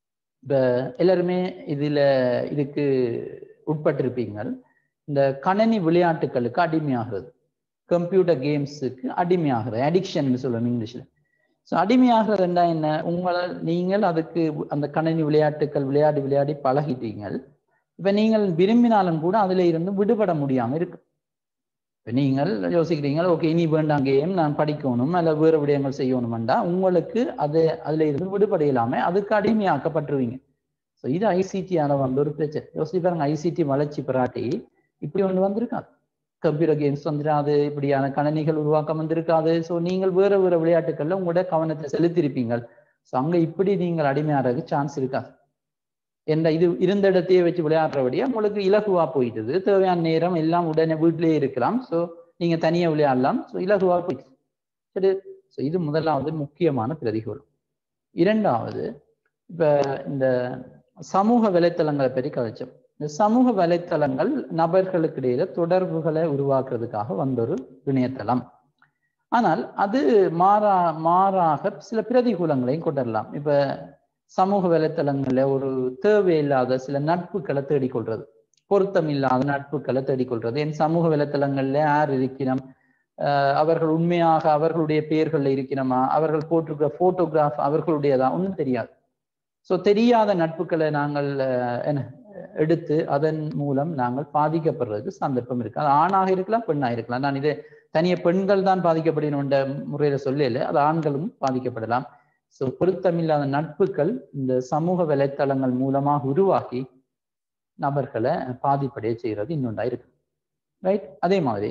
இப்போ எல்லாருமே இதுல இதுக்கு உட்பட்டிருப்பீங்கள் இந்த கணனி விளையாட்டுகளுக்கு அடிமையாகிறது கம்ப்யூட்டர் கேம்ஸுக்கு அடிமையாகிறது அடிக்ஷன் சொல்லுவோம் இங்கிலீஷ்ல ஸோ அடிமையாகிறதுண்டா என்ன உங்களால் நீங்கள் அதுக்கு அந்த கணனி விளையாட்டுகள் விளையாடி விளையாடி பழகிட்டீங்கள் இப்போ நீங்கள் விரும்பினாலும் கூட அதுல இருந்து விடுபட முடியாம இருக்கு இப்போ நீங்கள் யோசிக்கிறீங்க ஓகே இனி வேண்டாம் கேம் நான் படிக்கணும் அல்ல வேறு விடயங்கள் செய்யணும்டா உங்களுக்கு அது அதுல இருந்து விடுபட இல்லாம அதுக்கு அடிமையாக்கப்பட்டுருவீங்க ஸோ இது ஐசிடியால வந்த ஒரு பிரச்சனை யோசிச்சு பாருங்க ஐசிடி வளர்ச்சி பிராட்டி இப்படி ஒன்று வந்திருக்காது கம்ப்யூட்டர் கேம்ஸ் வந்துடாது இப்படியான கணனிகள் உருவாக்கம் வந்திருக்காது ஸோ நீங்கள் வேற வேற விளையாட்டுகள்ல உங்களோட கவனத்தை செலுத்திருப்பீங்கள் ஸோ அங்க இப்படி நீங்கள் அடிமையாகிறதுக்கு சான்ஸ் இருக்காது என்ற இது இருந்த இடத்தையே வச்சு விளையாடுறபடியே உங்களுக்கு இலகுவா போயிட்டுது தேவையான நேரம் எல்லாம் உடனே வீட்டிலேயே இருக்கலாம் ஸோ நீங்க தனியா விளையாடலாம் ஸோ இலகுவா போயிட்டு சரி ஸோ இது முதலாவது முக்கியமான பிரதிகூலம் இரண்டாவது இப்ப இந்த சமூக வலைத்தளங்களை பற்றி கதைச்சோம் இந்த சமூக வலைத்தளங்கள் நபர்களுக்கு இடையில தொடர்புகளை உருவாக்குறதுக்காக வந்த ஒரு இணையதளம் ஆனால் அது மாறா மாறாக சில பிரதிகூலங்களையும் கொண்டுடலாம் இப்ப சமூக வலைத்தளங்கள்ல ஒரு தேவையில்லாத சில நட்புகளை தேடிக்கொள்றது பொருத்தம் இல்லாத நட்புகளை தேடிக்கொள்றது என் சமூக வலைத்தளங்கள்ல யார் இருக்கிறோம் அவர்கள் உண்மையாக அவர்களுடைய பெயர்கள்ல இருக்கிறோமா அவர்கள் போட்டிருக்கிற போட்டோகிராஃப் அவர்களுடையதா ஒன்றும் தெரியாது ஸோ தெரியாத நட்புகளை நாங்கள் என்ன எடுத்து அதன் மூலம் நாங்கள் பாதிக்கப்படுறதுக்கு சந்தர்ப்பம் இருக்கு அது ஆணாக இருக்கலாம் பெண்ணாக இருக்கலாம் நான் இதை தனிய பெண்கள் தான் பாதிக்கப்படணுன்ற முறையில சொல்லல அது ஆண்களும் பாதிக்கப்படலாம் ஸோ பொருத்தமில்லாத நட்புகள் இந்த சமூக வலைத்தளங்கள் மூலமாக உருவாக்கி நபர்களை பாதிப்படைய செய்யறது இன்னொன்றா இருக்கு ரைட் அதே மாதிரி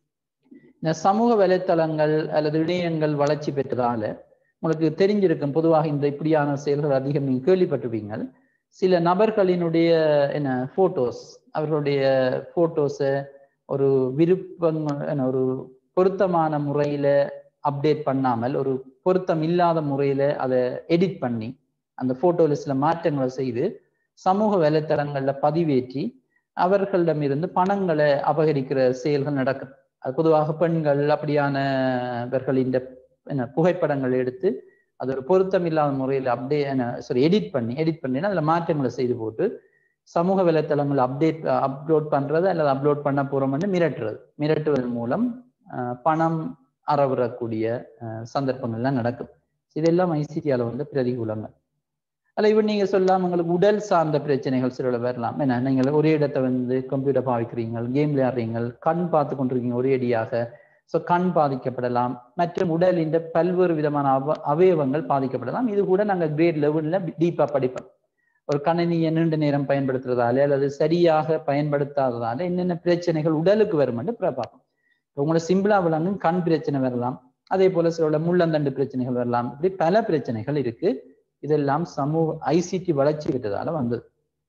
இந்த சமூக வலைத்தளங்கள் அல்லது இணையங்கள் வளர்ச்சி பெற்றதால உங்களுக்கு தெரிஞ்சிருக்கும் பொதுவாக இந்த இப்படியான செயல்கள் அதிகம் நீங்க கேள்விப்பட்டிருப்பீங்க சில நபர்களினுடைய என்ன போட்டோஸ் அவர்களுடைய போட்டோஸை ஒரு விருப்பம் என்ன ஒரு பொருத்தமான முறையில அப்டேட் பண்ணாமல் ஒரு பொருத்தம் இல்லாத முறையில அதை எடிட் பண்ணி அந்த போட்டோல சில மாற்றங்களை செய்து சமூக வலைத்தளங்கள்ல பதிவேற்றி அவர்களிடமிருந்து பணங்களை அபகரிக்கிற செயல்கள் நடக்கும் அது பொதுவாக பெண்கள் அப்படியானவர்களின் என்ன புகைப்படங்கள் எடுத்து அது ஒரு பொருத்தம் இல்லாத முறையில் அப்டே சாரி எடிட் பண்ணி எடிட் பண்ணினா அதில் மாற்றங்களை செய்து போட்டு சமூக வலைத்தளங்கள் அப்டேட் அப்லோட் பண்றது அல்லது அப்லோட் பண்ண போறோம்னு மிரட்டுறது மிரட்டுவதன் மூலம் பணம் அறவுறக்கூடிய சந்தர்ப்பங்கள்லாம் நடக்கும் இதெல்லாம் ஐசிடியால வந்து பிரதிகூலங்கள் அல்ல இவன் நீங்க சொல்லலாம் உங்களுக்கு உடல் சார்ந்த பிரச்சனைகள் சில வரலாம் என்ன நீங்கள் ஒரே இடத்தை வந்து கம்ப்யூட்டர் பாவிக்கிறீங்க கேம் விளையாடுறீங்க கண் பார்த்து கொண்டிருக்கீங்க ஒரே அடியாக ஸோ கண் பாதிக்கப்படலாம் மற்றும் உடலின் பல்வேறு விதமான அவ அவயவங்கள் பாதிக்கப்படலாம் இது கூட நாங்கள் கிரேட் லெவலில் டீப்பாக படிப்போம் ஒரு கணினியை நீண்ட நேரம் பயன்படுத்துறதால அல்லது சரியாக பயன்படுத்தாததால என்னென்ன பிரச்சனைகள் உடலுக்கு வரும் என்று பார்ப்போம் உங்களோட சிம்பிளா விளங்கும் கண் பிரச்சனை வரலாம் அதே போல சில முள்ளந்தண்டு பிரச்சனைகள் வரலாம் இப்படி பல பிரச்சனைகள் இருக்கு இதெல்லாம் சமூக ஐசிடி வளர்ச்சி விட்டதால வந்தது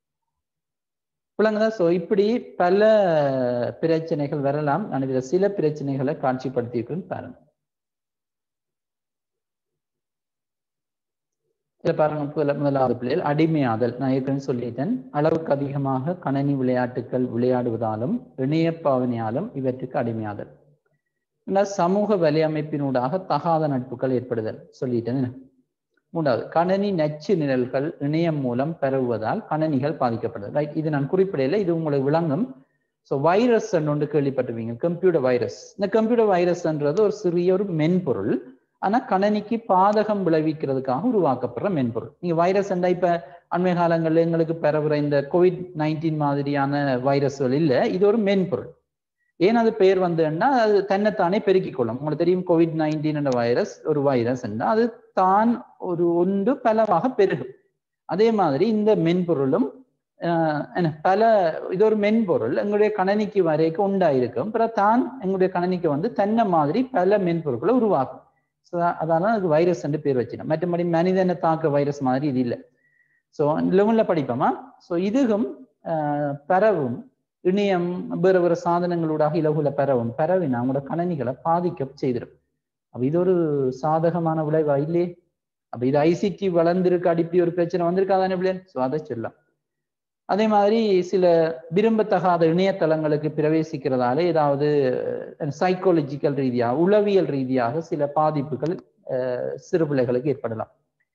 விளங்குதா ஸோ இப்படி பல பிரச்சனைகள் வரலாம் நான் இதுல சில பிரச்சனைகளை காட்சிப்படுத்தியிருக்கேன்னு பாருங்க இதை பாருங்க முதலாவது பிள்ளைகள் அடிமையாதல் நான் ஏற்கனவே சொல்லிட்டேன் அளவுக்கு அதிகமாக கணனி விளையாட்டுகள் விளையாடுவதாலும் இணைய பாவனையாலும் இவற்றுக்கு அடிமையாதல் சமூக வலையமைப்பினூடாக தகாத நட்புகள் ஏற்படுதல் சொல்லிட்டேன் மூன்றாவது கணனி நச்சு நிழல்கள் இணையம் மூலம் பரவுவதால் கணனிகள் பாதிக்கப்படுது ரைட் இது நான் குறிப்பிடையில இது உங்களுக்கு விளங்கும் ஸோ வைரஸ் ஒன்று கேள்விப்பட்டிருவீங்க கம்ப்யூட்டர் வைரஸ் இந்த கம்ப்யூட்டர் வைரஸ்ன்றது ஒரு சிறிய ஒரு மென்பொருள் ஆனா கணனிக்கு பாதகம் விளைவிக்கிறதுக்காக உருவாக்கப்படுற மென்பொருள் நீங்க வைரஸ் என்றா இப்ப அண்மை காலங்களில் எங்களுக்கு பரவுற இந்த கோவிட் நைன்டீன் மாதிரியான வைரஸ்கள் இல்லை இது ஒரு மென்பொருள் ஏன் அது பெயர் வந்ததுன்னா அது தன்னைத்தானே பெருக்கிக் கொள்ளும் உங்களுக்கு தெரியும் கோவிட் நைன்டீன் என்ற வைரஸ் ஒரு வைரஸ் என்றால் அது தான் ஒரு ஒன்று பலவாக பெருகும் அதே மாதிரி இந்த மென்பொருளும் என்ன பல இது ஒரு மென்பொருள் எங்களுடைய கணனிக்கு வரைக்கும் உண்டாயிருக்கும் பிறகு தான் எங்களுடைய கணனிக்கு வந்து தன்னை மாதிரி பல மென்பொருட்களை உருவாக்கும் அதனால அது வைரஸ் என்று பேர் வச்சிடும் மற்றபடி மனிதனை தாக்க வைரஸ் மாதிரி இது இல்லை ஸோ லெவன்ல படிப்போமா ஸோ இதுவும் பரவும் இணையம் வேறு வேறு சாதனங்களூடாக இலகுல பரவும் பரவினா அவங்களோட கணனிகளை பாதிக்க செய்திடும் அப்ப இது ஒரு சாதகமான விளைவா இல்லையே அப்ப இது ஐசிடி வளர்ந்திருக்கு அடிப்படி ஒரு பிரச்சனை வந்திருக்காதானே பிள்ளைன் ஸோ அதை சொல்லலாம் அதே மாதிரி சில விரும்பத்தகாத இணையதளங்களுக்கு பிரவேசிக்கிறதால ஏதாவது சைக்காலஜிக்கல் ரீதியாக உளவியல் ரீதியாக சில பாதிப்புகள் சிறு பிள்ளைகளுக்கு ஏற்படலாம்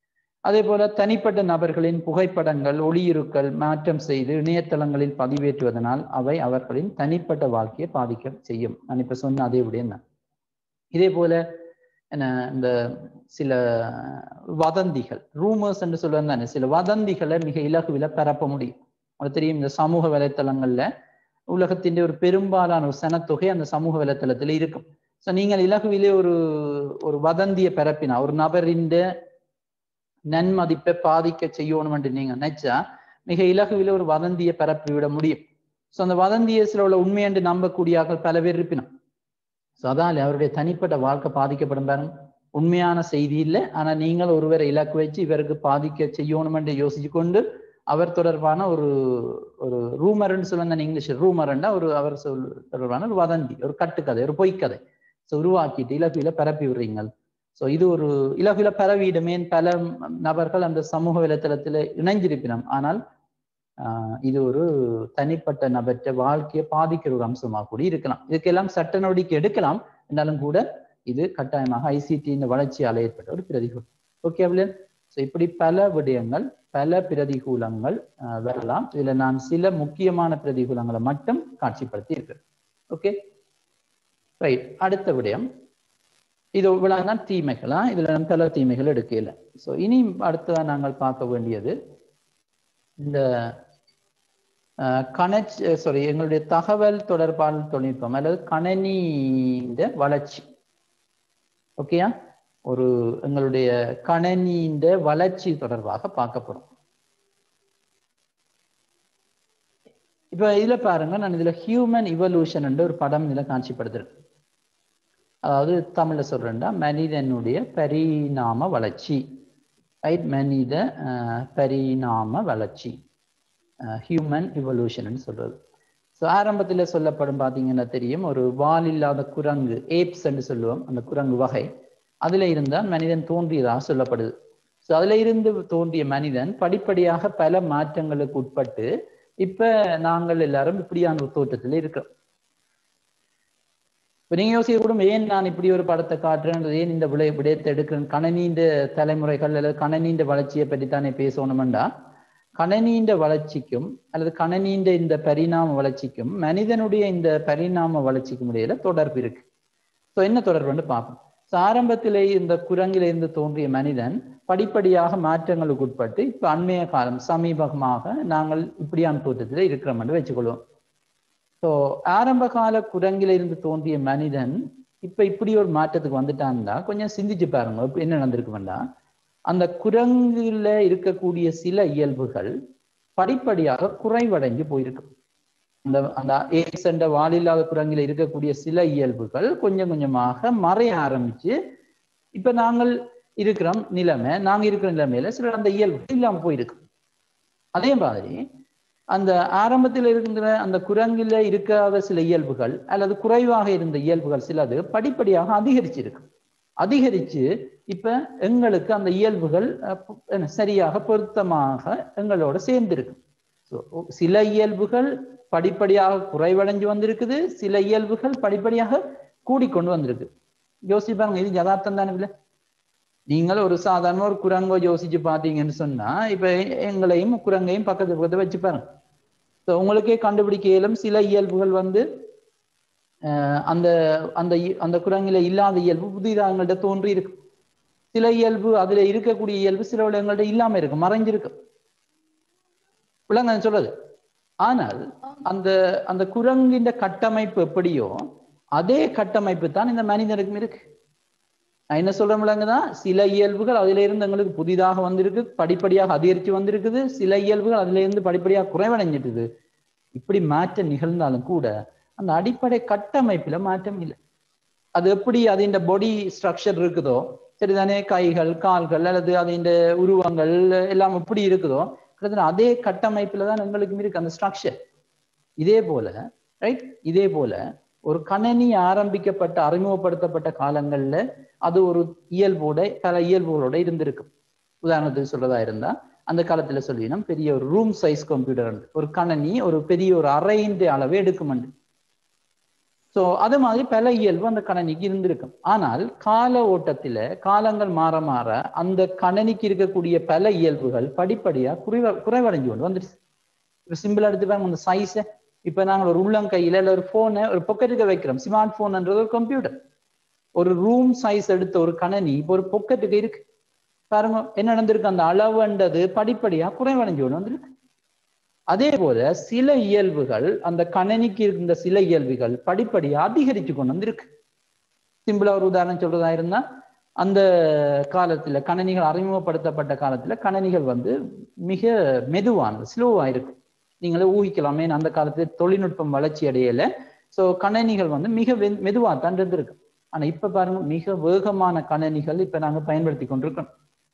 அதே போல தனிப்பட்ட நபர்களின் புகைப்படங்கள் ஒளியுருக்கள் மாற்றம் செய்து இணையதளங்களில் பதிவேற்றுவதனால் அவை அவர்களின் தனிப்பட்ட வாழ்க்கையை பாதிக்க செய்யும் நான் இப்ப சொன்ன அதே விடயம் தான் இதே போல என்ன இந்த சில வதந்திகள் ரூமர்ஸ் என்று சொல்லுவாங்க தானே சில வதந்திகளை மிக இலகுவில பரப்ப முடியும் அது தெரியும் இந்த சமூக வலைத்தளங்கள்ல உலகத்தின் ஒரு பெரும்பாலான ஒரு சனத்தொகை அந்த சமூக வலைத்தளத்துல இருக்கும் ஸோ நீங்கள் இலகுவிலே ஒரு ஒரு வதந்தியை பரப்பினா ஒரு நபரின் நன்மதிப்பை பாதிக்க செய்யணும் என்று நீங்க நினைச்சா மிக இலகுவில ஒரு வதந்தியை பரப்பி விட முடியும் ஸோ அந்த வதந்தியை சில உள்ள உண்மை என்று நம்பக்கூடியார்கள் பல பேர் இருப்பினும் ஸோ அதால் அவருடைய தனிப்பட்ட வாழ்க்கை பாதிக்கப்படும் பாருங்க உண்மையான செய்தி இல்லை ஆனா நீங்கள் ஒருவரை இலக்கு வச்சு இவருக்கு பாதிக்க செய்யணும் என்று யோசிச்சு கொண்டு அவர் தொடர்பான ஒரு ஒரு ரூமர்ன்னு சொல்லுவாங்க இங்கிலீஷ் ரூமர்ன்னா ஒரு அவர் சொல் தொடர்பான ஒரு வதந்தி ஒரு கட்டுக்கதை ஒரு பொய்க்கதை ஸோ உருவாக்கிட்டு இலகுவில பரப்பி விடுறீங்கள் ஸோ இது ஒரு இலகுல பரவிடுமே பல நபர்கள் அந்த சமூக வலைத்தளத்தில் இணைஞ்சிருப்பினம் ஆனால் இது ஒரு தனிப்பட்ட நபற்ற வாழ்க்கையை பாதிக்கிற ஒரு அம்சமாக கூட இருக்கலாம் இதுக்கெல்லாம் சட்ட நடவடிக்கை எடுக்கலாம் என்றாலும் கூட இது கட்டாயமாக ஐசிடியின் வளர்ச்சியால் ஏற்பட்ட ஒரு பிரதிகூலம் ஓகே அவ்வளோ ஸோ இப்படி பல விடயங்கள் பல பிரதிகூலங்கள் வரலாம் இதுல நான் சில முக்கியமான பிரதிகூலங்களை மட்டும் காட்சிப்படுத்தி இருக்கிறேன் ஓகே ரைட் அடுத்த விடயம் இது இவ்வளவுதான் தீமைகளா இதுல நம்ம பல தீமைகள் எடுக்கல ஸோ இனி அடுத்ததான் நாங்கள் பார்க்க வேண்டியது இந்த கனெக்ட் சாரி எங்களுடைய தகவல் தொடர்பான தொழில்நுட்பம் அல்லது கணனியின் வளர்ச்சி ஓகேயா ஒரு எங்களுடைய கணனியின் வளர்ச்சி தொடர்பாக பார்க்க போறோம் இப்ப இதுல பாருங்க நான் இதுல ஹியூமன் இவல்யூஷன் என்ற ஒரு படம் இதுல காட்சிப்படுத்துறேன் அதாவது தமிழ்ல சொல்றேன்டா மனிதனுடைய பரிணாம வளர்ச்சி ரைட் மனித பரிணாம வளர்ச்சி ஹியூமன் இவல்யூஷன் சொல்றது ஸோ ஆரம்பத்தில் சொல்லப்படும் பார்த்தீங்கன்னா தெரியும் ஒரு வால் இல்லாத குரங்கு ஏப்ஸ் என்று சொல்லுவோம் அந்த குரங்கு வகை அதுல இருந்தால் மனிதன் தோன்றியதாக சொல்லப்படுது ஸோ அதுல இருந்து தோன்றிய மனிதன் படிப்படியாக பல மாற்றங்களுக்கு உட்பட்டு இப்ப நாங்கள் எல்லாரும் இப்படியான ஒரு தோற்றத்துல இருக்கிறோம் இப்ப நீங்க யோசிக்க கூட ஏன் நான் இப்படி ஒரு படத்தை காட்டுறேன் ஏன் இந்த விடய விடயத்தை எடுக்கிறேன் கணனீண்ட தலைமுறைகள் அல்லது கணனீண்ட வளர்ச்சியை பற்றி தானே பேசணுமெண்டா கணனீண்ட வளர்ச்சிக்கும் அல்லது கணனீண்ட இந்த பரிணாம வளர்ச்சிக்கும் மனிதனுடைய இந்த பரிணாம வளர்ச்சிக்கும் இடையில தொடர்பு இருக்கு ஸோ என்ன தொடர்புன்னு பார்ப்போம் ஸோ ஆரம்பத்திலே இந்த குரங்கில இருந்து தோன்றிய மனிதன் படிப்படியாக மாற்றங்களுக்கு உட்பட்டு இப்ப அண்மைய காலம் சமீபமாக நாங்கள் இப்படியான தோற்றத்தில் இருக்கிறோம் என்று வச்சுக்கொள்வோம் ஸோ ஆரம்ப கால குரங்கில இருந்து தோன்றிய மனிதன் இப்ப இப்படி ஒரு மாற்றத்துக்கு வந்துட்டான்னா கொஞ்சம் சிந்திச்சு பாருங்க என்ன நடந்திருக்கு வேண்டாம் அந்த குரங்குல இருக்கக்கூடிய சில இயல்புகள் படிப்படியாக குறைவடைஞ்சு போயிருக்கு அந்த அந்த ஏப்ஸ் என்ற வாலில்லாத குரங்கில இருக்கக்கூடிய சில இயல்புகள் கொஞ்சம் கொஞ்சமாக மறைய ஆரம்பிச்சு இப்ப நாங்கள் இருக்கிறோம் நிலைமை நாங்க இருக்கிற நிலைமையில சில அந்த இயல்புகள் இல்லாம போயிருக்கு அதே மாதிரி அந்த ஆரம்பத்தில் இருக்கின்ற அந்த குரங்கில இருக்காத சில இயல்புகள் அல்லது குறைவாக இருந்த இயல்புகள் சிலது படிப்படியாக அதிகரிச்சிருக்கு அதிகரிச்சு இப்ப எங்களுக்கு அந்த இயல்புகள் சரியாக பொருத்தமாக எங்களோட சேர்ந்திருக்கு சில இயல்புகள் படிப்படியாக குறைவடைஞ்சு வந்திருக்குது சில இயல்புகள் படிப்படியாக கூடிக்கொண்டு வந்திருக்கு யோசிப்பாங்க இது யதார்த்தம் தானே இல்லை நீங்கள் ஒரு சாதாரண ஒரு குரங்கோ யோசிச்சு பார்த்தீங்கன்னு சொன்னா இப்ப எங்களையும் குரங்கையும் பக்கத்து பக்கத்து வச்சு பாருங்க ஸோ உங்களுக்கே கண்டுபிடிக்க இயலும் சில இயல்புகள் வந்து அந்த அந்த அந்த குரங்கில இல்லாத இயல்பு புதிதாக எங்கள்கிட்ட தோன்றி இருக்கு சில இயல்பு அதுல இருக்கக்கூடிய இயல்பு சில எங்கள்கிட்ட இல்லாம இருக்கு மறைஞ்சிருக்கு விளங்க சொல்றது ஆனால் அந்த அந்த குரங்கின் கட்டமைப்பு எப்படியோ அதே கட்டமைப்பு தான் இந்த மனிதனுக்கும் இருக்கு நான் என்ன சொல்றேன் சில இயல்புகள் அதுல இருந்து எங்களுக்கு புதிதாக வந்திருக்கு படிப்படியாக அதிகரிச்சு வந்திருக்குது சில இயல்புகள் அதுல இருந்து படிப்படியாக குறைவடைஞ்சிட்டுது இப்படி மாற்றம் நிகழ்ந்தாலும் கூட அந்த அடிப்படை கட்டமைப்புல மாற்றம் இல்லை அது எப்படி அதின் பாடி ஸ்ட்ரக்சர் இருக்குதோ சரிதானே கைகள் கால்கள் அல்லது அதின் உருவங்கள் எல்லாம் எப்படி இருக்குதோ கிட்டத்தட்ட அதே கட்டமைப்புல தான் எங்களுக்கும் இருக்கு அந்த ஸ்ட்ரக்சர் இதே போல ரைட் இதே போல ஒரு கணனி ஆரம்பிக்கப்பட்ட அறிமுகப்படுத்தப்பட்ட காலங்கள்ல அது ஒரு இயல்போட பல இயல்புகளோட இருந்திருக்கு உதாரணத்துக்கு சொல்றதா இருந்தா அந்த காலத்துல சொல்லினோம் பெரிய ஒரு ரூம் சைஸ் கம்ப்யூட்டர் ஒரு கணனி ஒரு பெரிய ஒரு அறையின் அளவை எடுக்குமண்டு ஸோ அது மாதிரி பல இயல்பு அந்த கணனிக்கு இருந்திருக்கும் ஆனால் கால ஓட்டத்துல காலங்கள் மாற மாற அந்த கணனிக்கு இருக்கக்கூடிய பல இயல்புகள் படிப்படியா குறைவ குறைவடைஞ்சு கொண்டு வந்துடுச்சு இப்போ சிம்பிளா எடுத்துப்பாங்க அந்த சைஸை இப்போ நாங்கள் ஒரு உள்ளங்கையில இல்லை ஒரு ஃபோனை ஒரு பொக்கெட்டுக்கு வைக்கிறோம் ஸ்மார்ட் ஃபோன்ன்றது ஒரு கம்ப்யூட்டர் ஒரு ரூம் சைஸ் எடுத்த ஒரு கணனி இப்போ ஒரு பொக்கெட்டுக்கு இருக்கு பாருங்க என்ன நடந்திருக்கு அந்த அளவுன்றது படிப்படியா குறைவடைஞ்சு கொண்டு வந்திருக்கு அதே போல சில இயல்புகள் அந்த கணனிக்கு இருந்த சில இயல்புகள் படிப்படியா அதிகரிச்சு கொண்டு வந்திருக்கு சிம்பிளா ஒரு உதாரணம் சொல்றதா இருந்தா அந்த காலத்துல கணனிகள் அறிமுகப்படுத்தப்பட்ட காலத்துல கணனிகள் வந்து மிக மெதுவானது ஸ்லோவா இருக்கும் நீங்களே ஊகிக்கலாமே அந்த காலத்துல தொழில்நுட்பம் வளர்ச்சி அடையல ஸோ கணனிகள் வந்து மிக மெதுவா தான் இருந்திருக்கு ஆனா இப்ப பாருங்க மிக வேகமான கணனிகள் இப்ப நாங்க பயன்படுத்தி கொண்டிருக்கோம்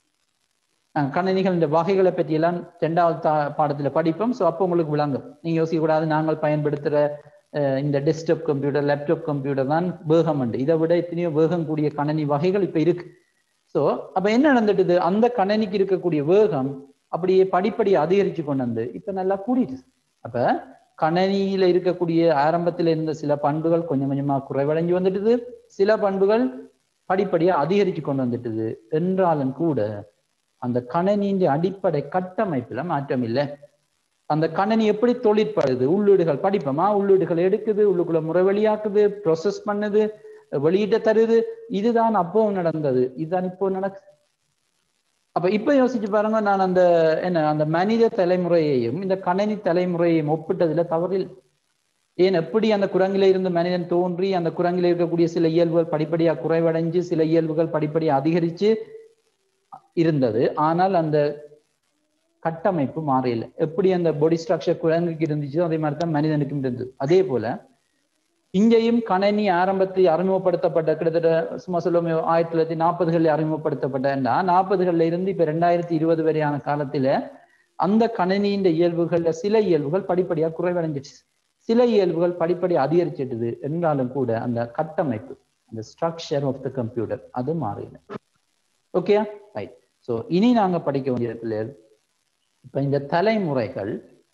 கணனிகள் இந்த வகைகளை பற்றி எல்லாம் ரெண்டாவது பாடத்துல படிப்போம் ஸோ அப்போ உங்களுக்கு விளங்கும் நீங்க யோசிக்க கூடாது நாங்கள் பயன்படுத்துற இந்த டெஸ்க்டாப் கம்ப்யூட்டர் லேப்டாப் கம்ப்யூட்டர் தான் வேகம் உண்டு இதை விட எத்தனையோ வேகம் கூடிய கணனி வகைகள் இப்ப இருக்கு ஸோ அப்ப என்ன நடந்துட்டுது அந்த கணனிக்கு இருக்கக்கூடிய வேகம் அப்படியே படிப்படி அதிகரிச்சு கொண்டு வந்து இப்ப நல்லா கூடிடுது அப்ப கணனியில இருக்கக்கூடிய ஆரம்பத்துல இருந்த சில பண்புகள் கொஞ்சம் கொஞ்சமா குறைவடைஞ்சு வந்துட்டுது சில பண்புகள் படிப்படியா அதிகரிச்சு கொண்டு வந்துட்டுது என்றாலும் கூட அந்த கணனியின் அடிப்படை கட்டமைப்புல மாற்றம் இல்லை அந்த கணனி எப்படி தொழிற்படுது உள்ளீடுகள் படிப்போமா உள்ளீடுகள் எடுக்குது உள்ளுக்குள்ள முறை வெளியாக்குது ப்ரொசஸ் பண்ணுது வெளியிட்ட தருது இதுதான் அப்போ நடந்தது இதுதான் இப்போ நடக்குது அப்ப இப்ப யோசிச்சு பாருங்க நான் அந்த என்ன அந்த மனித தலைமுறையையும் இந்த கணனி தலைமுறையையும் ஒப்பிட்டதுல தவறில் ஏன் எப்படி அந்த குரங்கில இருந்து மனிதன் தோன்றி அந்த குரங்கில இருக்கக்கூடிய சில இயல்புகள் படிப்படியா குறைவடைஞ்சு சில இயல்புகள் படிப்படியா அதிகரிச்சு இருந்தது ஆனால் அந்த கட்டமைப்பு மாறல எப்படி அந்த பாடி ஸ்ட்ரக்சர் குரங்குக்கு இருந்துச்சோ அதே மாதிரி தான் மனிதனுக்கும் இருந்தது அதே போல இங்கேயும் கணனி ஆரம்பத்தில் அறிமுகப்படுத்தப்பட்ட கிட்டத்தட்ட சும்மா சொல்லுவோம் ஆயிரத்தி தொள்ளாயிரத்தி நாற்பதுகளில் அறிமுகப்படுத்தப்பட்டா நாற்பதுகள்ல இருந்து இப்ப ரெண்டாயிரத்தி இருபது வரையான காலத்துல அந்த கணனியின் இயல்புகள்ல சில இயல்புகள் படிப்படியா குறைவடைஞ்சிச்சு சில இயல்புகள் படிப்படி அதிகரிச்சிட்டுது என்றாலும் கூட அந்த கட்டமைப்பு அந்த ஸ்ட்ரக்சர் ஆஃப் த கம்ப்யூட்டர் அது மாறின ஓகே ரைட் ஸோ இனி நாங்க படிக்க வேண்டிய இப்ப இந்த தலைமுறைகள்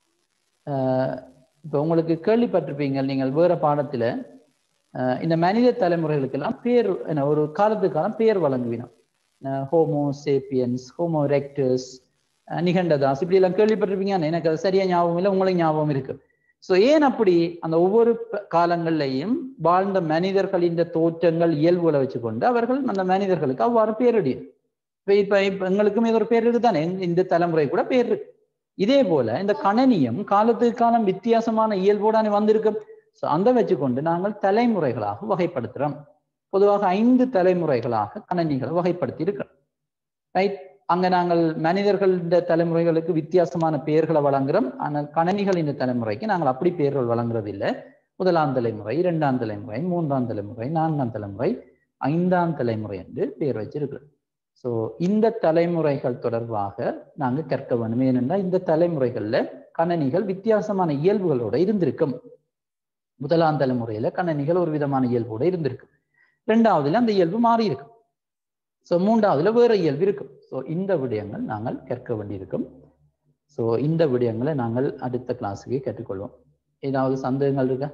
இப்போ உங்களுக்கு கேள்விப்பட்டிருப்பீங்க நீங்கள் வேற பாடத்துல இந்த மனித தலைமுறைகளுக்கெல்லாம் பேர் என்ன ஒரு காலத்துக்கான பேர் வழங்குவினோம் homo sapiens homo erectus Neanderthals இப்படி எல்லாம் கேள்விப்பட்டிருப்பீங்க எனக்கு அது சரியா ஞாபகம் இல்லை உங்களுக்கு ஞாபகம் இருக்கு ஸோ ஏன் அப்படி அந்த ஒவ்வொரு காலங்கள்லையும் வாழ்ந்த மனிதர்களின் தோற்றங்கள் இயல்புகளை வச்சுக்கொண்டு அவர்கள் அந்த மனிதர்களுக்கு அவ்வாறு பேரிடியும் இப்ப இப்ப இப்ப எங்களுக்கும் இது ஒரு பேர் இருக்கு தானே இந்த தலைமுறை கூட பேர் இருக்கு இதே போல இந்த கணனியும் காலத்துக்கு காலம் வித்தியாசமான இயல்போடான வந்திருக்கும் ஸோ அந்த வச்சுக்கொண்டு நாங்கள் தலைமுறைகளாக வகைப்படுத்துறோம் பொதுவாக ஐந்து தலைமுறைகளாக கணனிகளை வகைப்படுத்தி இருக்கிறோம் ரைட் அங்க நாங்கள் மனிதர்களின் தலைமுறைகளுக்கு வித்தியாசமான பெயர்களை வழங்குறோம் ஆனால் கணனிகளின் தலைமுறைக்கு நாங்கள் அப்படி பெயர்கள் வழங்குறது இல்லை முதலாம் தலைமுறை இரண்டாம் தலைமுறை மூன்றாம் தலைமுறை நான்காம் தலைமுறை ஐந்தாம் தலைமுறை என்று பெயர் வச்சிருக்கிறோம் ஸோ இந்த தலைமுறைகள் தொடர்பாக நாங்கள் கற்க வேண்டும் ஏனென்றால் இந்த தலைமுறைகள்ல கணனிகள் வித்தியாசமான இயல்புகளோட இருந்திருக்கும் முதலாம் தலைமுறையில கணனிகள் ஒரு விதமான இயல்போட இருந்திருக்கு ரெண்டாவதுல அந்த இயல்பு மாறி இருக்கும் ஸோ மூன்றாவதுல வேற இயல்பு இருக்கும் ஸோ இந்த விடயங்கள் நாங்கள் கற்க வேண்டியிருக்கும் ஸோ இந்த விடயங்களை நாங்கள் அடுத்த கிளாஸுக்கு கற்றுக்கொள்வோம் ஏதாவது சந்தேகங்கள் இருக்கா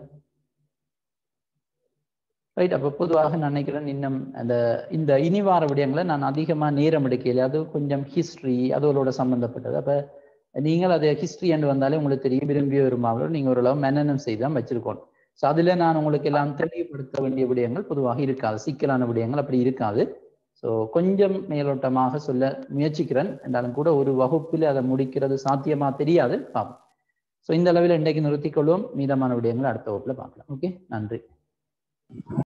ரைட் அப்போ பொதுவாக நான் நினைக்கிறேன் இன்னும் அந்த இந்த இனிவார விடயங்களை நான் அதிகமாக நேரம் எடுக்கல அது கொஞ்சம் ஹிஸ்ட்ரி அதோட சம்மந்தப்பட்டது அப்போ நீங்கள் அது ஹிஸ்ட்ரி என்று வந்தாலே உங்களுக்கு தெரியும் விரும்பிய விரும்பாமலோ நீங்கள் ஓரளவு மெனனம் செய்து தான் வச்சிருக்கோம் ஸோ அதில் நான் உங்களுக்கு எல்லாம் தெளிவுபடுத்த வேண்டிய விடயங்கள் பொதுவாக இருக்காது சிக்கலான விடயங்கள் அப்படி இருக்காது ஸோ கொஞ்சம் மேலோட்டமாக சொல்ல முயற்சிக்கிறேன் என்றாலும் கூட ஒரு வகுப்பில் அதை முடிக்கிறது சாத்தியமா தெரியாது பார்ப்போம் ஸோ இந்த அளவில் இன்றைக்கு நிறுத்திக் கொள்வோம் மீதமான விடயங்களை அடுத்த வகுப்பில் பார்க்கலாம் ஓகே நன்றி